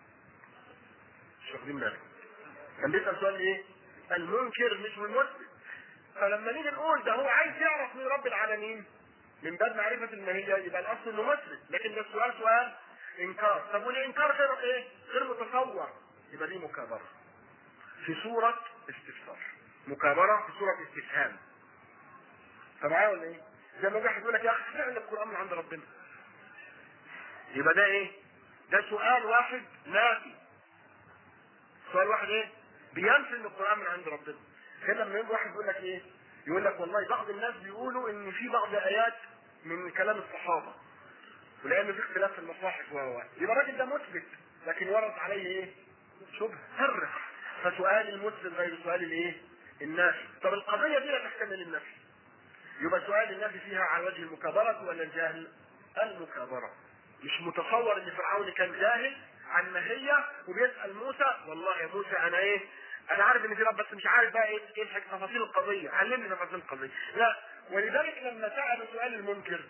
مش واخدين بالك كان بيسأل سؤال ايه؟ المنكر مش من المثبت فلما نيجي نقول ده هو عايز يعرف من رب العالمين من باب معرفة الماهية يبقى الأصل إنه مثبت لكن ده السؤال سؤال إنكار طب والإنكار غير إيه؟ غير متصور يبقى دي مكابرة في صورة استفسار مكابرة في صورة استفهام فمعايا ولا إيه؟ زي ما واحد يقول لك يا أخي فعلا القرآن من عند ربنا يبقى ده إيه؟ ده سؤال واحد نافي سؤال واحد إيه؟ بينفي إن القرآن من عند ربنا كده لما يجي واحد يقول لك ايه؟ يقول لك والله بعض الناس بيقولوا ان في بعض ايات من كلام الصحابه ولان في اختلاف في المصاحف و يبقى الراجل ده مثبت لكن ورد عليه ايه؟ شبهه فرح فسؤال المثبت غير سؤال الايه؟ النافي طب القضيه دي لا تحتمل النفي يبقى سؤال النفي فيها على وجه المكابره ولا الجهل؟ المكابره مش متصور ان فرعون كان جاهل عن ماهيه وبيسال موسى والله يا موسى انا ايه؟ انا عارف ان في رب بس مش عارف بقى ايه ايه الحاجة- تفاصيل القضيه علمني تفاصيل القضيه لا ولذلك لما سال سؤال المنكر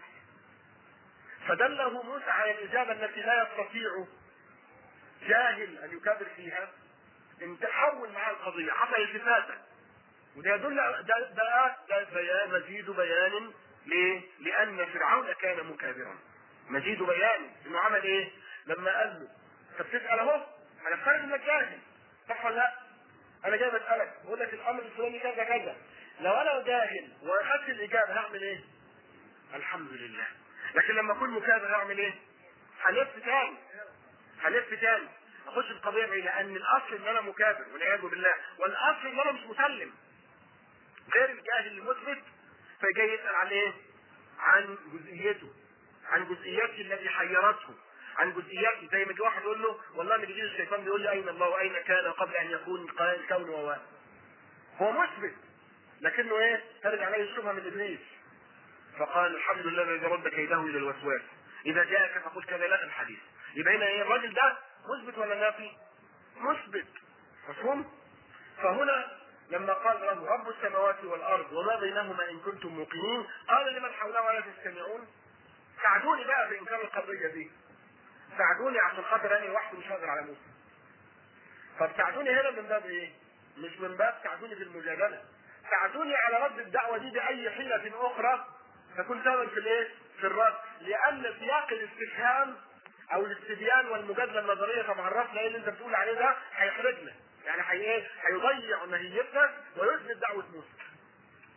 فدله موسى على الاجابه التي لا يستطيع جاهل ان يكابر فيها ان تحول معاه القضيه حصل التفاته وده يدل ده ده, ده بيان مزيد بيان ليه؟ لان فرعون كان مكابرا مزيد بيان انه عمل ايه؟ لما قال له انت بتسال اهو انا فاهم انك جاهل صح ولا لا؟ انا جاي بسالك بقول لك الامر الفلاني كذا كذا لو انا جاهل واخدت الاجابه هعمل ايه؟ الحمد لله لكن لما اكون مكابر هعمل ايه؟ هلف تاني هلف تاني اخش القضيه بعيد لان الاصل ان انا مكابر والعياذ بالله والاصل ان انا مش مسلم غير الجاهل المثبت فجاي يسال عن ايه؟ عن جزئيته عن جزئياته التي حيرته عن جزئياته زي ما يجي واحد يقول له والله اللي بيجي الشيطان بيقول لي اين الله واين كان قبل ان يكون قال الكون وهو هو مثبت لكنه ايه؟ ترد عليه الشبهه من ابليس فقال الحمد لله الذي رد كيده الى الوسواس اذا جاءك فقل كذا لا الحديث يبقى هنا ايه الراجل ده مثبت ولا نافي؟ مثبت مفهوم؟ فهنا لما قال له رب السماوات والارض وما بينهما ان كنتم موقنين قال لمن حوله الا تستمعون ساعدوني بقى في انكار القضيه دي ساعدوني عشان خاطر انا لوحدي مش هقدر على موسى طب ساعدوني هنا من باب ايه؟ مش من باب ساعدوني في المجادله ساعدوني على رد الدعوه دي باي حيله اخرى تكون سببا في الايه؟ في الرد لان سياق الاستفهام او الاستبيان والمجادله النظريه طب عرفنا ايه اللي انت بتقول عليه ده هيحرجنا يعني هي ايه؟ هيضيع ماهيتنا ويثبت دعوه موسى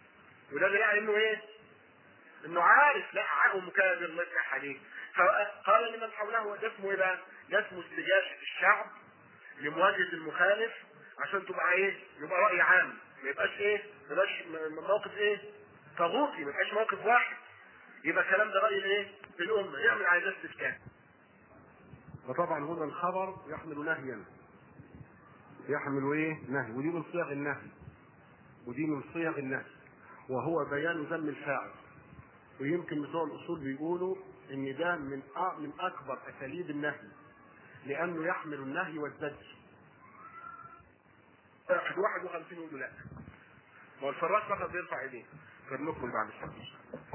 وده دليل على انه ايه؟ انه عارف لا عقله مكابر الله يفتح عليه فقال لمن حوله ده اسمه ايه بقى؟ ده اسمه استجابه الشعب لمواجهه المخالف عشان تبقى ايه؟ يبقى راي عام ما يبقاش ايه؟ ما يبقاش م- موقف ايه؟ طاغوتي ما يبقاش موقف واحد يبقى الكلام ده راي الايه؟ الامه يعمل على ده استفتاء وطبعا هنا الخبر يحمل نهيا يحمل ايه؟ نهي ودي من صيغ النهي ودي من صيغ النهي وهو بيان ذم الفاعل ويمكن بتوع الاصول بيقولوا ان ده من أ- من اكبر اساليب النهي لانه يحمل النهي والزجر واحد 51 يقول له لا ما هو الفراش فقط بيرفع ايديه فبنكمل بعد الشهر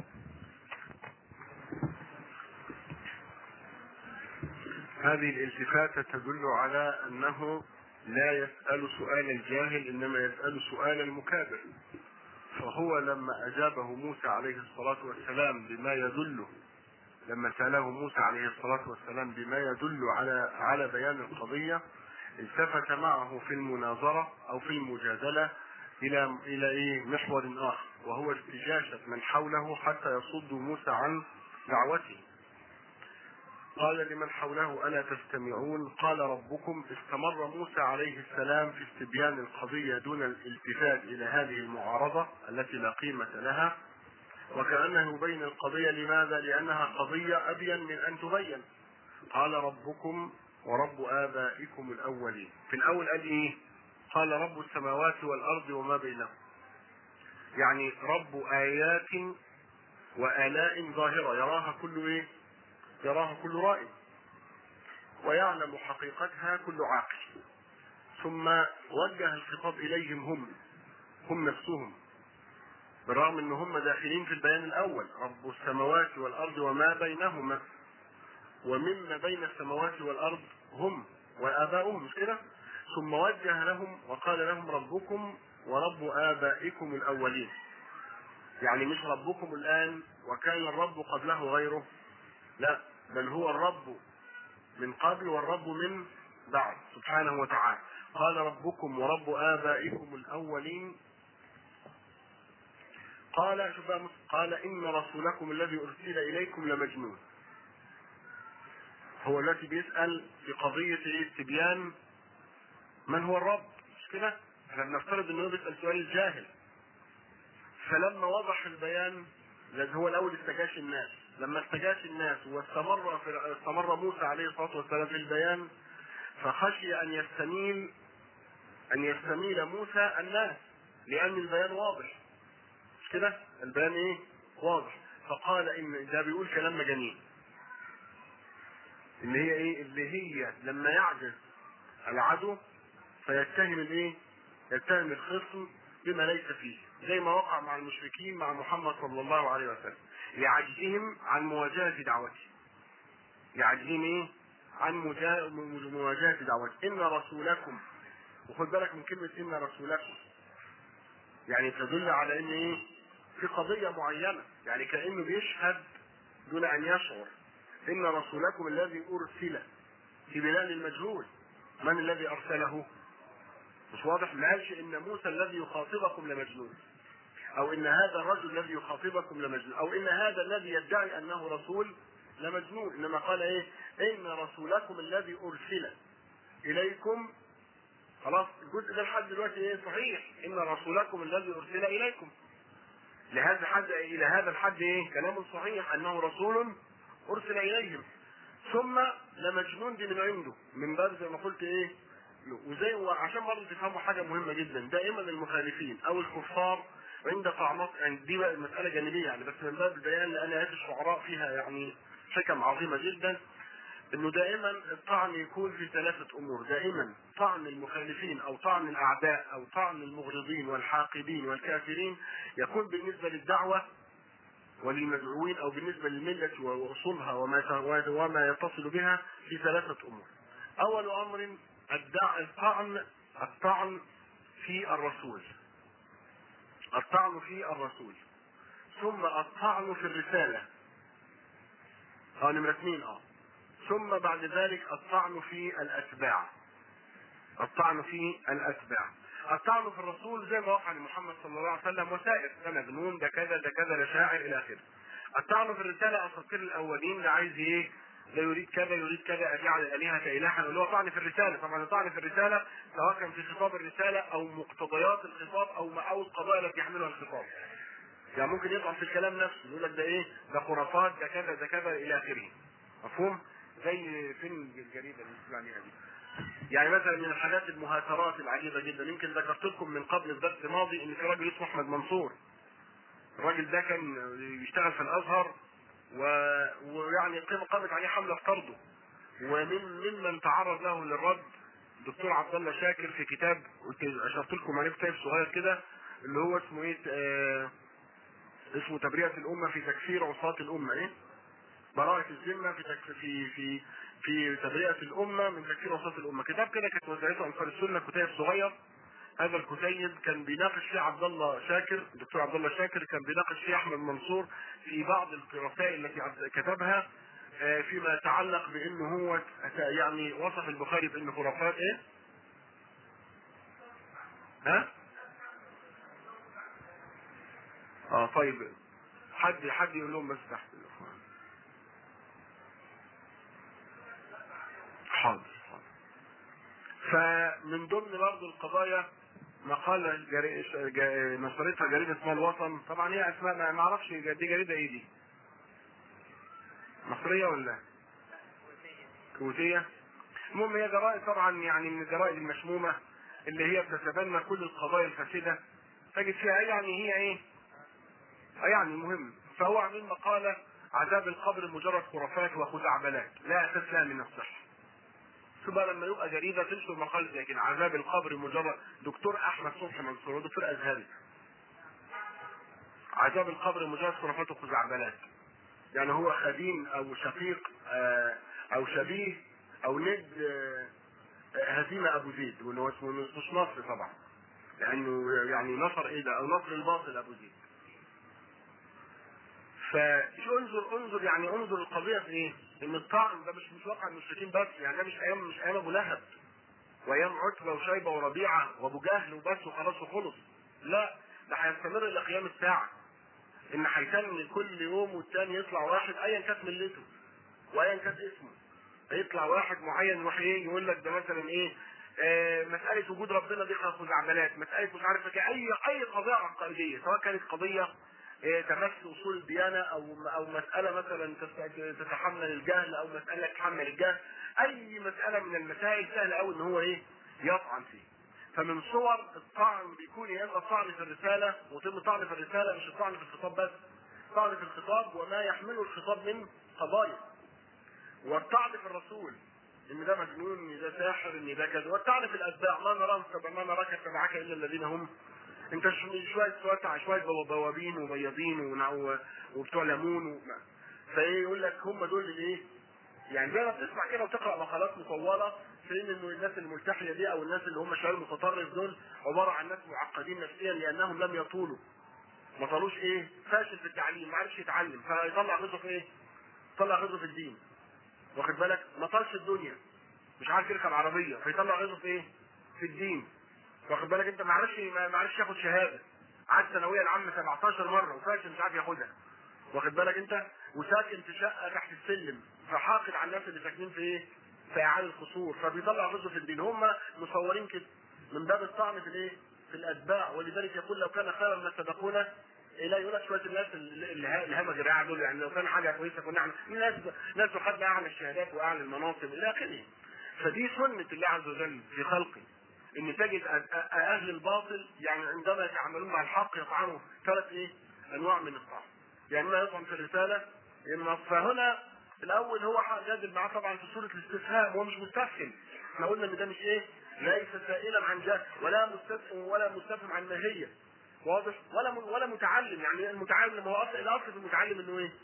هذه الالتفاتة تدل على أنه لا يسأل سؤال الجاهل إنما يسأل سؤال المكابر فهو لما أجابه موسى عليه الصلاة والسلام بما يدل لما سأله موسى عليه الصلاة والسلام بما يدل على على بيان القضية التفت معه في المناظرة أو في المجادلة إلى إلى إيه محور آخر وهو استجاشة من حوله حتى يصدوا موسى عن دعوته قال لمن حوله ألا تستمعون قال ربكم استمر موسى عليه السلام في استبيان القضية دون الالتفات إلى هذه المعارضة التي لا قيمة لها وكأنه يبين القضية لماذا؟ لأنها قضية أبين من أن تبين قال ربكم ورب آبائكم الأولين في الأول قال إيه؟ قال رب السماوات والأرض وما بينهم يعني رب آيات وآلاء ظاهرة يراها كل إيه؟ يراها كل رائد ويعلم حقيقتها كل عاقل ثم وجه الخطاب إليهم هم هم نفسهم بالرغم ان هم داخلين في البيان الاول رب السماوات والارض وما بينهما ومما بين السماوات والارض هم واباؤهم مش كده ثم وجه لهم وقال لهم ربكم ورب ابائكم الاولين يعني مش ربكم الان وكان الرب قبله غيره لا بل هو الرب من قبل والرب من بعد سبحانه وتعالى قال ربكم ورب آبائكم الأولين قال شوف بقى قال إن رسولكم الذي أرسل إليكم لمجنون هو الذي بيسأل في قضية إيه؟ استبيان من هو الرب مش كده؟ احنا بنفترض انه بيسأل سؤال الجاهل فلما وضح البيان لأن هو الأول استجاش الناس لما استجاش الناس واستمر في استمر موسى عليه الصلاة والسلام في البيان فخشي أن يستميل أن يستميل موسى الناس لأن البيان واضح مش كده؟ البيان إيه؟ واضح فقال إن ده بيقول كلام مجانين اللي هي إيه؟ اللي هي لما يعجز العدو فيتهم الإيه؟ يتهم الخصم بما ليس فيه زي ما وقع مع المشركين مع محمد صلى الله عليه وسلم لعجزهم عن مواجهة دعوته لعجزهم ايه عن مجا- م- مواجهة دعوته إن رسولكم وخد بالك من كلمة إن رسولكم يعني تدل على إن إيه في قضية معينة يعني كأنه بيشهد دون أن يشعر إن رسولكم الذي أرسل في بلاد المجهول من الذي أرسله مش واضح ما قالش ان موسى الذي يخاطبكم لمجنون او ان هذا الرجل الذي يخاطبكم لمجنون او ان هذا الذي يدعي انه رسول لمجنون انما قال ايه ان رسولكم الذي ارسل اليكم خلاص الجزء ده لحد دلوقتي ايه صحيح ان رسولكم الذي ارسل اليكم لهذا حد الى هذا الحد ايه كلام صحيح انه رسول ارسل اليهم ثم لمجنون دي من عنده من باب زي ما قلت ايه وزي وعشان برضه تفهموا حاجه مهمه جدا دائما المخالفين او الكفار عند طعنات يعني دي بقى مساله جانبيه يعني بس من باب البيان لان ايات الشعراء فيها يعني حكم عظيمه جدا انه دائما الطعن يكون في ثلاثه امور دائما طعن المخالفين او طعن الاعداء او طعن المغرضين والحاقدين والكافرين يكون بالنسبه للدعوه وللمدعوين او بالنسبه للمله واصولها وما وما يتصل بها في ثلاثه امور. اول امر الدع... الطعن الطعن في الرسول الطعن في الرسول ثم الطعن في الرسالة اه نمرة اثنين اه ثم بعد ذلك الطعن في الأتباع الطعن في الأتباع الطعن في الرسول زي ما وقع لمحمد صلى الله عليه وسلم وسائر ده مجنون ده كذا ده كذا ده شاعر الى اخره الطعن في الرساله اساطير الاولين ده عايز ايه ده يريد كذا يريد كذا اجعل الالهه الها اللي هو طعن في الرساله طبعا الطعن في الرساله سواء كان في خطاب الرساله او مقتضيات الخطاب او او القضايا التي يحملها الخطاب يعني ممكن يطعن في الكلام نفسه يقول لك ده ايه ده خرافات ده كذا ده كذا الى اخره مفهوم زي فين الجريده الاسلاميه دي يعني مثلا من الحاجات المهاترات العجيبه جدا يمكن ذكرت لكم من قبل الدرس الماضي ان في راجل اسمه احمد منصور الراجل ده كان يشتغل في الازهر و... ويعني قامت عليه حمله في طرده ومن ممن تعرض له للرد الدكتور عبد الله شاكر في كتاب قلت اشرت لكم عليه كتاب صغير كده اللي هو اسمه ايه آه اسمه تبرئه الامه في تكفير عصاة الامه ايه براءة الذمة في تك... في في في تبرئة الأمة من تكفير عصاة الأمة كتاب كده كانت وزعته أنصار السنة كتاب صغير هذا الكتيب كان بيناقش فيه عبد الله شاكر الدكتور عبد الله شاكر كان بيناقش فيه احمد منصور في بعض الرسائل التي كتبها فيما يتعلق بانه هو يعني وصف البخاري بانه خرافات ايه؟ ها؟ اه طيب حد حد يقول لهم بس تحت الاخوان حاضر فمن ضمن برضه القضايا مقالة جري... جا... نشرتها جريدة اسمها الوطن طبعا هي اسماء ما اعرفش دي جريدة ايه دي مصرية ولا كويتية المهم هي جرائد طبعا يعني من الجرائد المشمومة اللي هي بتتبنى كل القضايا الفاسدة تجد فيها يعني هي ايه يعني مهم فهو عامل مقالة عذاب القبر مجرد خرافات وخزعبلات لا اساس لها من الصحة ثم لما يبقى جريده تنشر مقال زي كده عذاب القبر مجرد دكتور احمد صبحي منصور دكتور ازهري عذاب القبر مجرد خرافات وخزعبلات يعني هو خديم او شقيق او شبيه او ند هزيمه ابو زيد واللي هو اسمه مش نصر طبعا لانه يعني نصر ايه ده او نصر الباطل ابو زيد فشو انظر انظر يعني انظر القضيه في ايه؟ ان الطعن ده مش مش واقع المشركين بس يعني ده مش ايام مش ايام ابو لهب وايام عتبه وشيبه وربيعه وابو جهل وبس وخلاص وخلص لا ده هيستمر الى قيام الساعه ان هيتم كل يوم والتاني يطلع واحد ايا كانت ملته وايا كانت اسمه هيطلع واحد معين يروح ايه يقول لك ده مثلا ايه آه مسألة وجود ربنا دي خزعبلات، مسألة مش عارف اي اي قضية عقائدية، سواء كانت قضية تمس اصول الديانه او او مساله مثلا تتحمل الجهل او مساله تتحمل الجهل اي مساله من المسائل سهل قوي ان هو ايه يطعن فيه فمن صور الطعن بيكون يا اما الطعن في الرساله ويتم الطعن في الرساله مش الطعن في الخطاب بس الطعن في الخطاب وما يحمله الخطاب من قضايا والطعن في الرسول ان ده مجنون ان ده ساحر ان ده كذا والطعن في الاتباع ما نراهم ما نراك اتبعك الا الذين هم انت شويه شويه شويه بوابين وبياضين وبتوع ليمون و... فايه يقول لك هم دول الايه؟ يعني زي ما بتسمع كده وتقرا مقالات مطوله في ان الناس الملتحيه دي او الناس اللي هم الشباب المتطرف دول عباره عن ناس معقدين نفسيا لانهم لم يطولوا ما طالوش ايه؟ فاشل في التعليم ما عرفش يتعلم فيطلع غزه في ايه؟ يطلع غزه في الدين واخد بالك؟ ما طالش الدنيا مش عارف يركب عربيه فيطلع غزه في ايه؟ في الدين واخد بالك انت ما عرفش ما عرفش ياخد شهاده عاد الثانويه العامه 17 مره وفاشل مش عارف ياخدها واخد بالك انت وساكن في شقه تحت السلم فحاقد على الناس اللي ساكنين في ايه؟ في اعالي القصور فبيطلع غزه في الدين هم مصورين كده من باب الطعن في الايه؟ في الاتباع ولذلك يقول لو كان خيرا ما سبقونا الى يقول لك شويه الناس اللي اللي هم جراع دول يعني لو كان حاجه كويسه كنا احنا ناس ناس خدنا اعلى الشهادات واعلى المناصب الى اخره فدي سنه الله عز وجل في خلقه ان تجد اهل الباطل يعني عندما يتعاملون مع الحق يطعنوا ثلاث ايه؟ انواع من الطعن. يعني اما يطعن في الرساله اما فهنا الاول هو جادل معاه طبعا في سوره الاستفهام هو مش مستفهم. احنا قلنا ان ده مش ايه؟ ليس سائلا عن جهل ولا مستفهم ولا مستفهم عن ماهيه. واضح؟ ولا ولا متعلم يعني المتعلم هو اصل الاصل في المتعلم انه ايه؟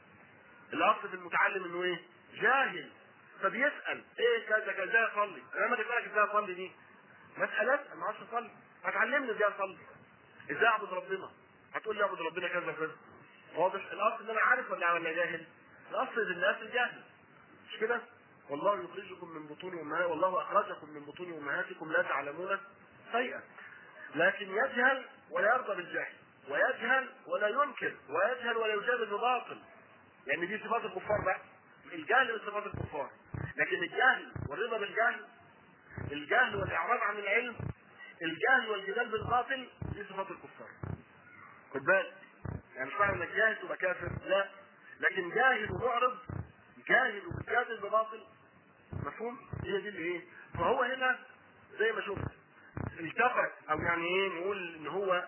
الاصل في المتعلم انه ايه؟ جاهل فبيسال ايه كذا كذا صلي انا لما تسالك ازاي اصلي دي مسألة ما اعرفش اصلي هتعلمني ازاي اصلي ازاي اعبد ربنا هتقول لي اعبد ربنا كذا كذا واضح الاصل ان انا عارف ولا ولا جاهل الاصل في الناس الجاهل مش كده والله يخرجكم من بطون امهاتكم والله اخرجكم من بطون امهاتكم لا تعلمون شيئا لكن يجهل ولا يرضى بالجهل ويجهل ولا ينكر ويجهل ولا يجادل بباطل يعني دي صفات الكفار بقى الجهل من صفات الكفار لكن الجهل والرضا بالجهل الجهل والاعراض عن العلم الجهل والجدال بالباطل دي صفات الكفار خد بالك يعني مش معنى انك جاهل تبقى كافر لا لكن جاهل ومعرض جاهل وبتجادل بباطل مفهوم هي دي اللي ايه فهو هنا زي ما شفت التفت او يعني ايه نقول ان هو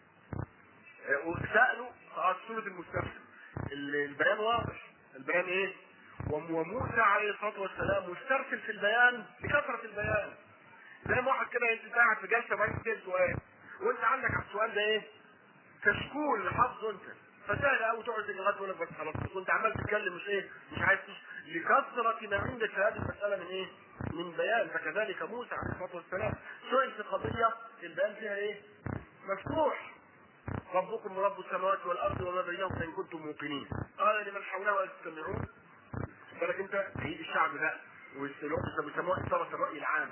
سألوا قرأت سورة المستفسر البيان واضح البيان ايه وموسى عليه الصلاة والسلام مسترسل في البيان بكثرة البيان زي ما واحد كده انت قاعد في جلسة وبعدين تسأل سؤال وانت عندك على السؤال ده ايه كشكول حافظه انت فسهل قوي تقعد لغايه تقول لك بس خلاص كنت عمال تتكلم مش ايه مش عايز لكثرة ما عندك في هذه المسألة من ايه؟ من بيان فكذلك موسى عليه الصلاة والسلام سئل في قضية البيان فيها ايه؟ مفتوح ربكم رب السماوات والارض وما بينهما ان كنتم موقنين قال لمن حوله تستمعون بالك انت عيد الشعب بقى والوقت بيسموها اثاره الراي العام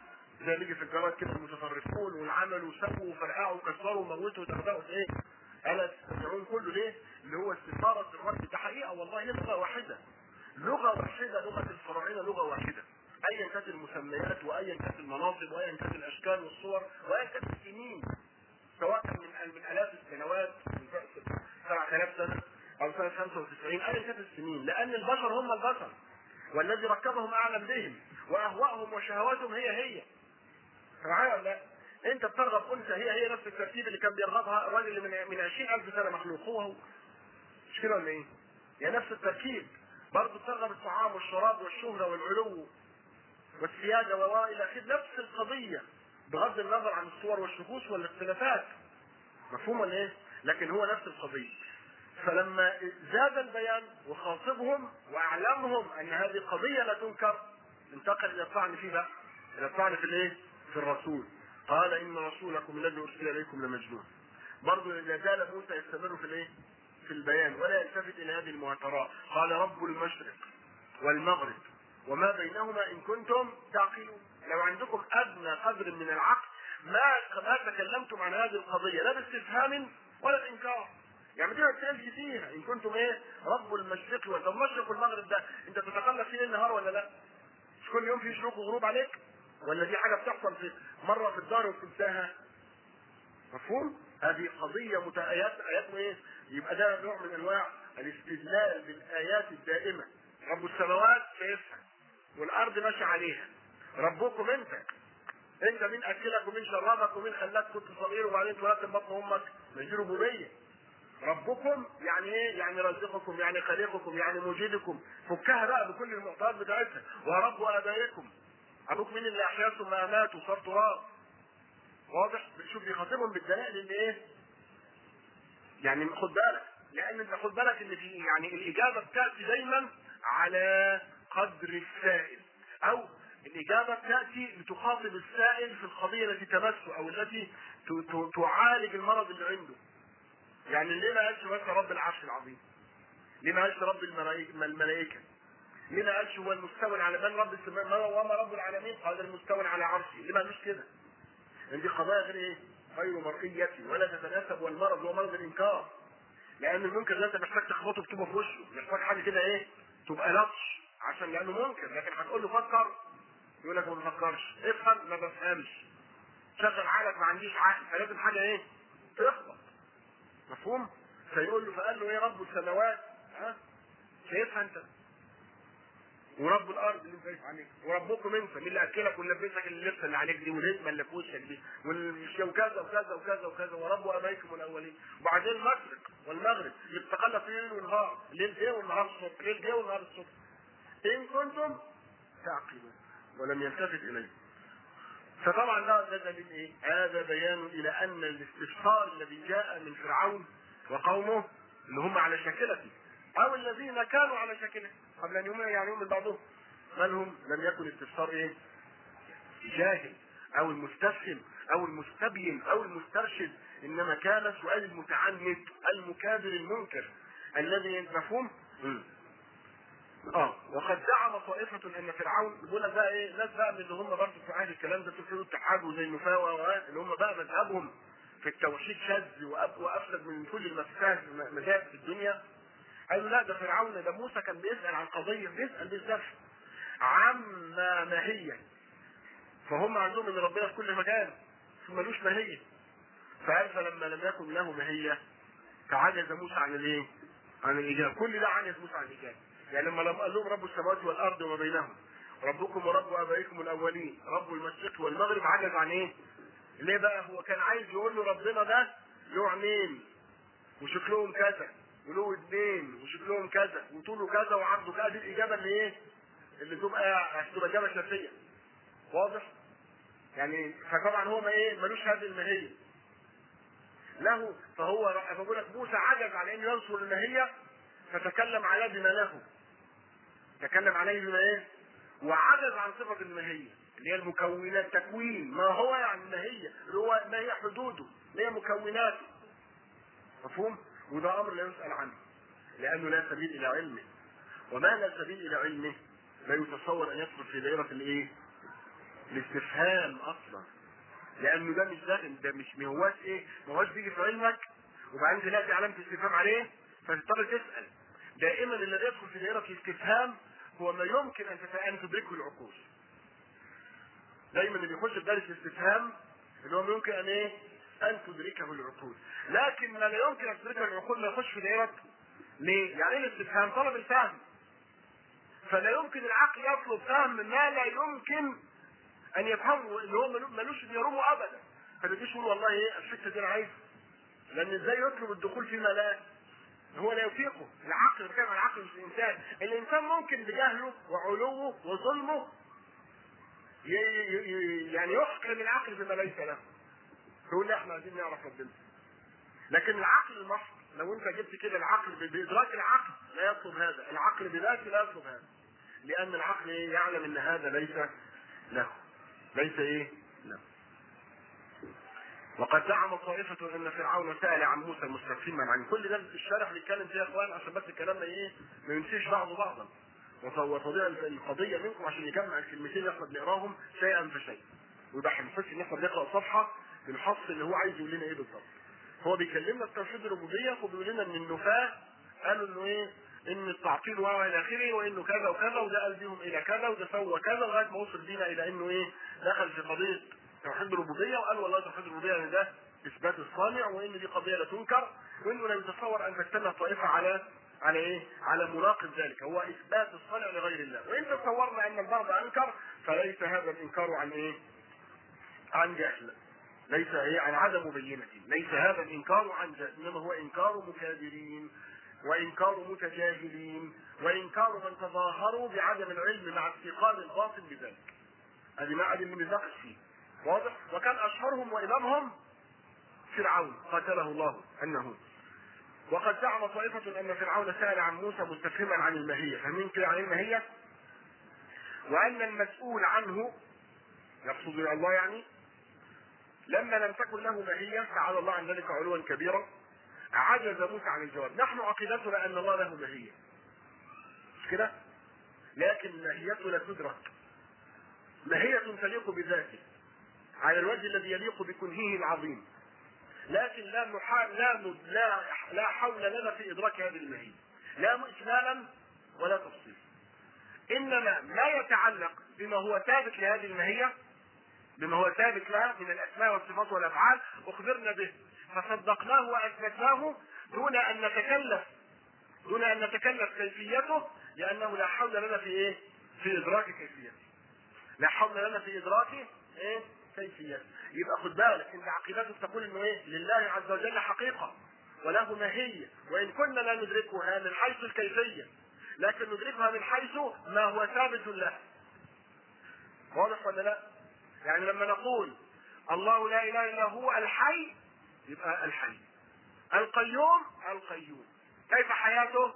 زي اللي يجي في الجرائد كده المتطرفون والعمل وسووا وفرقعوا وكسروا وموتوا وتغدقوا ايه؟ الا تستمعون كله ليه؟ اللي هو استثاره الرد ده حقيقه والله هي لغه واحده لغه واحده لغه الفراعنه لغه واحده ايا كانت المسميات وايا كانت المناصب وايا كانت الاشكال والصور وايا كانت السنين سواء كان من من الاف السنوات من 7000 سنه او سنه 95 ايا كانت السنين لان البشر هم البشر والذي ركبهم اعلم بهم واهواءهم وشهواتهم هي هي معايا ولا لا؟ انت بترغب انثى هي هي نفس الترتيب اللي كان بيرغبها الراجل اللي من من 20000 سنه مخلوق هو هو مش كده ولا ايه؟ هي نفس التركيب برضه بترغب الطعام والشراب والشهره والعلو والسياده والى اخره نفس القضيه بغض النظر عن الصور والشخوص والاختلافات مفهوم ولا ايه؟ لكن هو نفس القضيه فلما زاد البيان وخاطبهم واعلمهم ان هذه قضيه لا تنكر انتقل الى الطعن فيه بقى الى الطعن في الايه؟ في الرسول قال ان رسولكم الذي ارسل اليكم لمجنون برضه لا زال موسى يستمر في الايه؟ في البيان ولا يلتفت الى هذه المعتراء قال رب المشرق والمغرب وما بينهما ان كنتم تعقلون لو عندكم ادنى قدر من العقل ما ما تكلمتم عن هذه القضيه لا باستفهام ولا بانكار يعني دي ما تسالش فيها ان كنتم ايه رب المشرق والمشرق والمغرب ده انت تتقلب فيه النهار ولا لا؟ مش كل يوم في شروق وغروب عليك؟ ولا دي حاجه بتحصل في مره في الدار وبتنتهى؟ مفهوم؟ هذه قضيه مت... ايات ايات ايه؟ يبقى ده نوع من انواع الاستدلال بالايات الدائمه رب السماوات شايفها والارض ماشي عليها ربكم انت انت مين اكلك ومين شربك ومين خلاك كنت صغير وبعدين اتولدت في بطن امك ما دي ربوبيه ربكم يعني ايه؟ يعني رزقكم يعني خالقكم يعني مجيدكم فكها بقى بكل المعطيات بتاعتها ورب ابائكم ابوك مين اللي احيا ثم امات وصار تراب واضح؟ شوف بيخاطبهم بالدلائل اللي ايه؟ يعني خد بالك لان انت خد بالك ان في يعني الاجابه بتاتي دايما على قدر السائل او الاجابه بتاتي لتخاطب السائل في القضيه التي تمسه او التي تعالج المرض اللي عنده يعني ليه ما قالش بس رب العرش العظيم ليه ما قالش رب الملائكه ليه ما قالش هو المستوى على من رب السماء وما رب العالمين قال المستوى على عرشه ليه ما قالوش كده لان دي قضايا غير ايه غير مرئية ولا تتناسب والمرض هو مرض الانكار لان المنكر ده انت محتاج تخبطه بطوبه في وشه محتاج حاجه كده ايه تبقى لطش عشان لانه منكر لكن هتقول له فكر يقول لك ما بفكرش افهم ما بفهمش شغل عقلك ما عنديش عقل فلازم حاجه ايه تخبط مفهوم فيقول له فقال له ايه رب السماوات ها شايفها انت ورب الارض اللي انت شايف عليك وربكم انت مين اللي اكلك ولبسك اللبسه اللي عليك دي والهزمه اللي في وشك دي وكذا وكذا وكذا وكذا ورب ابائكم الاولين وبعدين المشرق والمغرب يتقلب في ليل ونهار ليل جه والنهار الصبح ليل جه والنهار الصبح ان كنتم تعقلون ولم يلتفت اليه فطبعا ده ده دليل ايه؟ هذا بيان الى ان الاستفسار الذي جاء من فرعون وقومه اللي هم على شاكلته او الذين كانوا على شاكلته قبل ان يؤمنوا يعني يؤمن بعضهم من هم؟ لم يكن استفسار ايه؟ جاهل او المستفهم او المستبين او المسترشد انما كان سؤال المتعنت المكابر المنكر الذي مفهوم؟ اه وقد زعم طائفة ان فرعون بيقول لك بقى ايه ناس بقى من اللي هم برضه في عهد الكلام ده تفسير الاتحاد وزي النفاوة اللي هم بقى مذهبهم في التوحيد شاذ وأب- وافسد من كل المفساد مذاهب في الدنيا قالوا لا ده فرعون ده موسى كان بيسأل عن قضية بيسأل بالذات عما ماهية فهم عندهم ان ربنا في كل مكان ملوش ماهية فقال فلما لم يكن له ماهية فعجز موسى عن الايه؟ عن الاجابة كل ده عجز موسى عن الاجابة يعني لما لما قال لهم رب السماوات والارض وما بينهم ربكم ورب ابائكم الاولين رب المشرق والمغرب عجز عن ايه؟ ليه بقى هو كان عايز يقول له ربنا ده له عينين وشكلهم كذا وله اثنين وشكلهم كذا وطوله كذا وعرضه كذا دي الاجابه اللي ايه؟ اللي تبقى هتبقى اجابه شافيه واضح؟ يعني فطبعا هو ما ايه ملوش هذه الماهيه له فهو راح بقول لك موسى عجز على انه ينصر الماهيه فتكلم عليه بما له تكلم عليه بما ايه؟ وعجز عن صفه الماهيه اللي هي المكونات تكوين ما هو يعني الماهيه اللي هو ما هي حدوده ما هي مكوناته مفهوم؟ وده امر لا يسال عنه لانه لا سبيل الى علمه وما لا سبيل الى علمه لا يتصور ان يدخل في دائره الايه؟ الاستفهام اصلا لانه ده مش داخل ده مش ما هواش ايه ما هواش بيجي في علمك وبعدين تلاقي علامه استفهام عليه فتضطر تسال دائما الذي يدخل في دائره الاستفهام هو ما يمكن ان تت- ان تدركه العقول دايما اللي بيخش في دائره الاستفهام اللي هو يمكن ان ايه ان تدركه العقول لكن ما لا يمكن ان تدركه العقول ما يخش في دائره ليه؟ يعني ايه الاستفهام؟ طلب الفهم فلا يمكن العقل يطلب فهم ما لا يمكن ان يفهمه اللي هو ملو- ملوش يرومه ابدا فما تجيش تقول والله ايه الحته دي انا عايز لان ازاي يطلب الدخول فيما لا هو لا يطيقه العقل بتكلم عن العقل مش الانسان الانسان ممكن بجهله وعلوه وظلمه ي- ي- ي- يعني يحكم العقل بما ليس له يقول لا احنا عايزين نعرف ربنا لكن العقل المحض لو انت جبت كده العقل ب- بادراك العقل لا يطلب هذا العقل بذاته لا يطلب هذا لان العقل إيه؟ يعلم ان هذا ليس له ليس ايه له وقد زعم طائفة ان فرعون سأل عن موسى مستفهما عن كل ده الشارح بيتكلم فيه يا اخوان عشان بس الكلام ما ايه ما ينسيش بعضه بعضا وط- وتضيع القضية منكم عشان يجمع الكلمتين اللي احنا بنقراهم شيئا فشيئا ويبقى هنحس ان احنا بنقرا صفحة بنحصل اللي هو عايز يقول لنا ايه بالظبط هو بيكلمنا في توحيد الربوبيه وبيقول لنا ان النفاه قالوا انه ايه ان التعطيل وهو الى اخره وانه كذا وكذا وده قال بيهم الى كذا وده سوى كذا لغايه ما وصل بينا الى انه ايه دخل في قضيه توحيد الربوبيه وقال والله توحيد الربوبيه يعني ده اثبات الصانع وان دي قضيه لا تنكر وانه لا يتصور ان تجتمع طائفه على على ايه؟ على مناقض ذلك هو اثبات الصانع لغير الله وان تصورنا ان البعض انكر فليس هذا الانكار عن ايه؟ عن جهل ليس ايه عن عدم بينة ليس هذا الانكار عن جهل انما هو انكار مكابرين وانكار متجاهلين وانكار من تظاهروا بعدم العلم مع استيقان الباطل بذلك هذه ما عاد اللي بنناقش فيه واضح وكان اشهرهم وامامهم فرعون قاتله الله انه وقد زعم طائفة أن فرعون سأل عن موسى مستفهما عن الماهية، فاهمين كده عن إيه الماهية؟ وأن المسؤول عنه يقصد إلى الله يعني لما لم تكن له ماهية تعالى الله عن ذلك علوا كبيرا عجز موسى عن الجواب نحن عقيدتنا أن الله له ماهية مش كده لكن ماهيته لا تدرك ماهية تليق بذاته على الوجه الذي يليق بكنهه العظيم لكن لا محا... لا ن- لا لا حول لنا في ادراك هذه الماهيه لا اجمالا ولا تفصيلا انما ما يتعلق بما هو ثابت لهذه الماهيه بما هو ثابت لها من الاسماء والصفات والافعال اخبرنا به فصدقناه واثبتناه دون ان نتكلف دون ان نتكلف كيفيته لانه لا حول لنا في ايه؟ في ادراك كيفيته. لا حول لنا في ادراك ايه؟ كيفيته. يبقى خد بالك انت عقيدتك تقول انه ايه؟ لله عز وجل حقيقه وله ماهيه وان كنا لا ندركها من حيث الكيفيه لكن ندركها من حيث ما هو ثابت له. واضح ولا لا؟ يعني لما نقول الله لا اله الا هو الحي يبقى الحي القيوم القيوم كيف حياته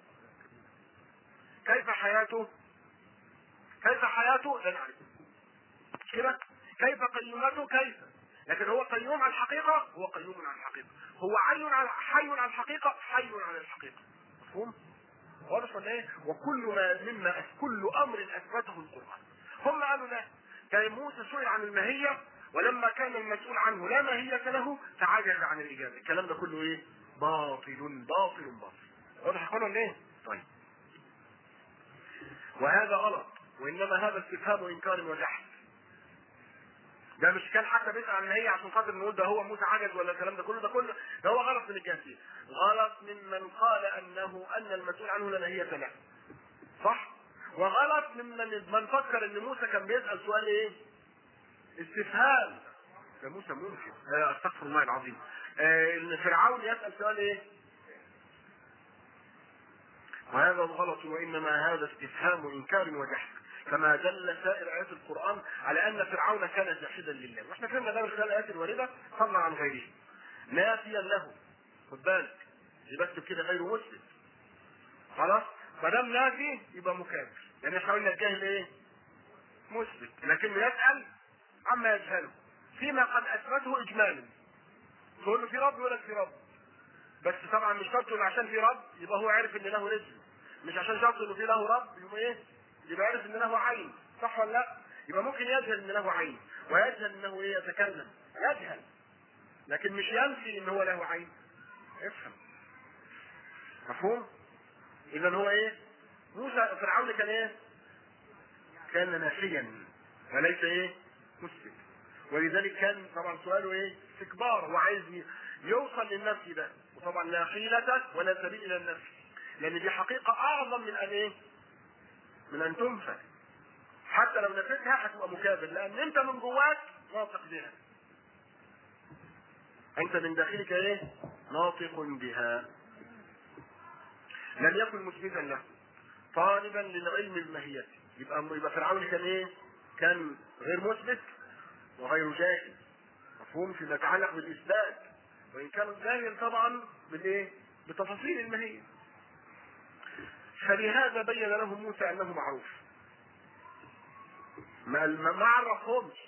كيف حياته كيف حياته لا نعرف مش كده كيف قيومته كيف لكن هو قيوم على الحقيقه هو قيوم على الحقيقه هو عي على حي على الحقيقه حي على الحقيقه مفهوم واضح ولا ايه؟ وكل ما مما كل امر اثبته القران هم قالوا لا كان موسى سئل عن الماهيه ولما كان المسؤول عنه لا ماهيه له تعجز عن الاجابه الكلام ده كله ايه؟ باطل باطل باطل واضح يا اخوانا ولا ايه؟ طيب وهذا غلط وانما هذا استفهام انكار وجحد ده مش كان حتى بيسال عن هي عشان خاطر نقول ده هو موسى عجز ولا الكلام ده كله ده كله ده هو غلط من الجهتين غلط ممن قال انه ان المسؤول عنه لا ماهيه له صح وغلط ممن من فكر ان موسى كان بيسال سؤال ايه استفهام ده موسى ممكن آه، استغفر الله العظيم آه، ان فرعون يسال سؤال ايه وهذا الغلط وانما هذا استفهام انكار وجحد كما دل سائر ايات القران على ان فرعون كان جاحدا لله واحنا فهمنا ده من خلال الايات الوارده فضلا عن غيره نافيا له خد بالك يبقى كده غير مسلم خلاص ما دام نافي يبقى مكابر يعني احنا قلنا الجاهل ايه؟ مثبت لكنه يسال عما يجهله فيما قد اثبته اجمالا تقول له في رب يقول لك في رب بس طبعا مش شرط انه عشان في رب يبقى هو عارف ان له رزق مش عشان شرط انه في له رب يبقى ايه؟ يبقى عارف ان له عين صح ولا لا؟ يبقى ممكن يجهل ان له عين ويجهل انه ايه يتكلم يجهل لكن مش ينفي ان هو له عين افهم مفهوم؟ اذا هو ايه؟ موسى فرعون كان ايه؟ كان نافيا وليس ايه؟ مسلم ولذلك كان طبعا سؤاله ايه؟ استكبار هو عايز يوصل للنفي ده وطبعا لا حيلة ولا سبيل الى النفي لان دي حقيقة اعظم من ان ايه؟ من ان تنفى حتى لو نفيتها هتبقى مكابر لان انت من جواك ناطق بها انت من داخلك ايه؟ ناطق بها لم يكن مثبتا له طالبا للعلم بماهيته يبقى يبقى فرعون كان ايه؟ كان غير مثبت وغير جاهل مفهوم فيما يتعلق بالاثبات وان كان جاهل طبعا بالايه؟ بتفاصيل الماهيه فلهذا بين لهم موسى انه معروف ما ما عرفهمش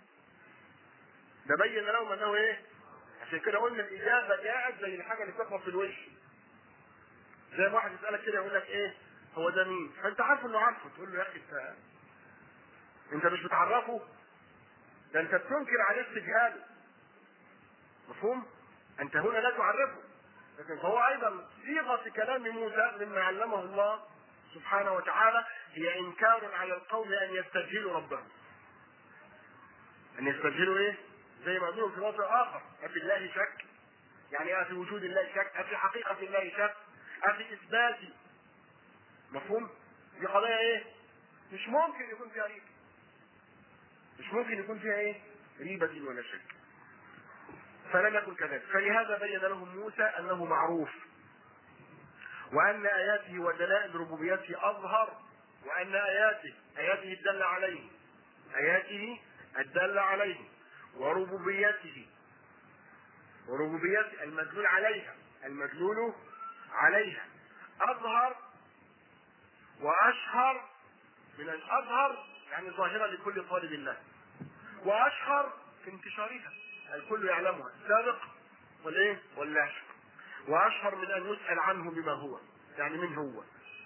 ده بين لهم انه ايه؟ عشان كده قلنا الاجابه جاءت زي الحاجه اللي بتخبط في الوش زي ما واحد يسالك كده يقول لك ايه هو ده مين فانت عارف انه عارفه تقول له يا اخي انت انت مش بتعرفه ده انت بتنكر عليه استجهاله مفهوم انت هنا لا تعرفه لكن هو ايضا صيغه كلام موسى مما علمه الله سبحانه وتعالى هي انكار على القوم ان يستجهلوا ربهم ان يستجهلوا ايه زي ما قالوا في موضع اخر افي الله شك يعني افي وجود الله شك افي حقيقه الله شك افي اثبات مفهوم دي قضايا ايه مش ممكن يكون فيها ريبه مش ممكن يكون فيها ايه ريبه ولا شك فلم يكن كذلك فلهذا بين لهم موسى انه معروف وان اياته ودلائل ربوبيته اظهر وان اياته اياته الدل عليه اياته الدل عليه وربوبيته وربوبيته المدلول عليها المدلول عليها اظهر واشهر من الاظهر يعني ظاهره لكل طالب الله واشهر في انتشارها الكل يعلمها السابق والايه واللاحق واشهر من ان يسال عنه بما هو يعني من هو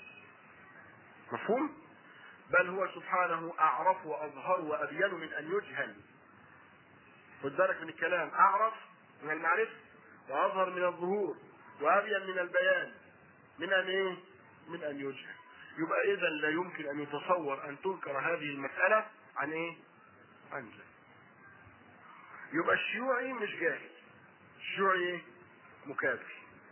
مفهوم بل هو سبحانه اعرف واظهر وابين من ان يجهل خد بالك من الكلام اعرف من المعرفه واظهر من الظهور وابين من البيان من ان ايه من ان يجهل يبقى اذا لا يمكن ان يتصور ان تنكر هذه المساله عن ايه عن جهل يبقى الشيوعي مش جاهل الشيوعي ايه مكابر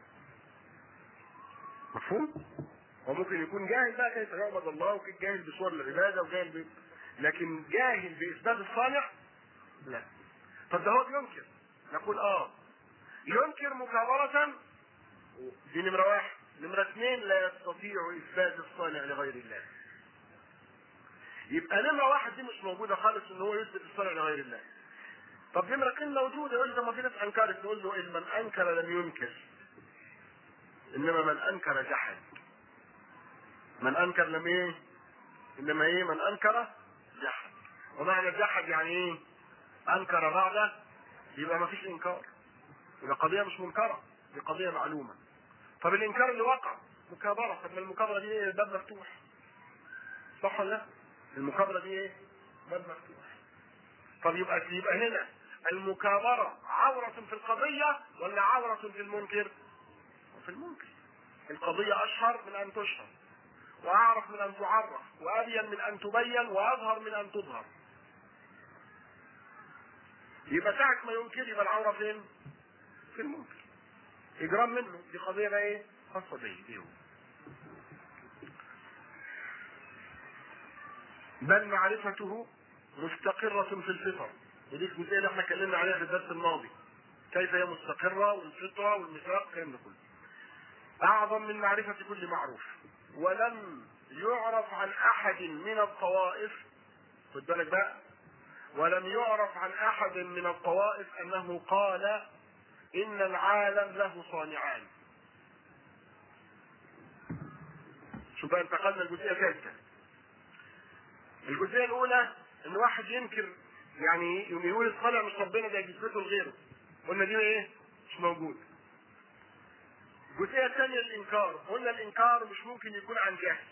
مفهوم وممكن يكون جاهل بقى كيف يعبد الله وكيف جاهل بصور العباده وجاهل ب... لكن جاهل باثبات الصانع لا طب ده هو بينكر نقول اه ينكر مكابرة دي نمرة واحد نمرة اثنين لا يستطيع اثبات الصانع لغير الله يبقى نمرة واحد دي مش موجودة خالص ان هو يثبت الصانع لغير الله طب نمرة اثنين موجودة يقول لي طب ما في ناس انكرت نقول له ان من انكر لم ينكر انما من انكر جحد من انكر لم ايه انما ايه من انكر جحد ومعنى جحد يعني ايه انكر بعد يبقى ما فيش انكار يبقى قضيه مش منكره دي قضيه معلومه طب الانكار اللي وقع مكابرة طب ما المكابرة دي ايه باب مفتوح صح ولا لا؟ المكابرة دي ايه؟ باب مفتوح طب يبقى يبقى هنا المكابرة عورة في القضية ولا عورة في المنكر؟ في المنكر القضية أشهر من أن تشهر وأعرف من أن تعرف وأبين من أن تبين وأظهر من أن تظهر يبقى ساعة ما ينكر يبقى العورة فين؟ في المنكر إجرام منه دي قضية بقى إيه؟ خاصة بيه بيه بل معرفته مستقرة في الفطر ودي الجزئية اللي احنا اتكلمنا عليها في الدرس الماضي كيف هي مستقرة والفطرة والميثاق الكلام ده كله أعظم من معرفة كل معروف ولم يعرف عن أحد من الطوائف خد بالك بقى ولم يعرف عن أحد من الطوائف أنه قال إن العالم له صانعان شوف بقى انتقلنا الجزئية الثالثة الجزئية الأولى إن واحد ينكر يعني يقول الصانع مش ربنا ده جسمته لغيره قلنا دي ايه؟ مش موجود الجزئية الثانية الإنكار قلنا الإنكار مش ممكن يكون عن جهل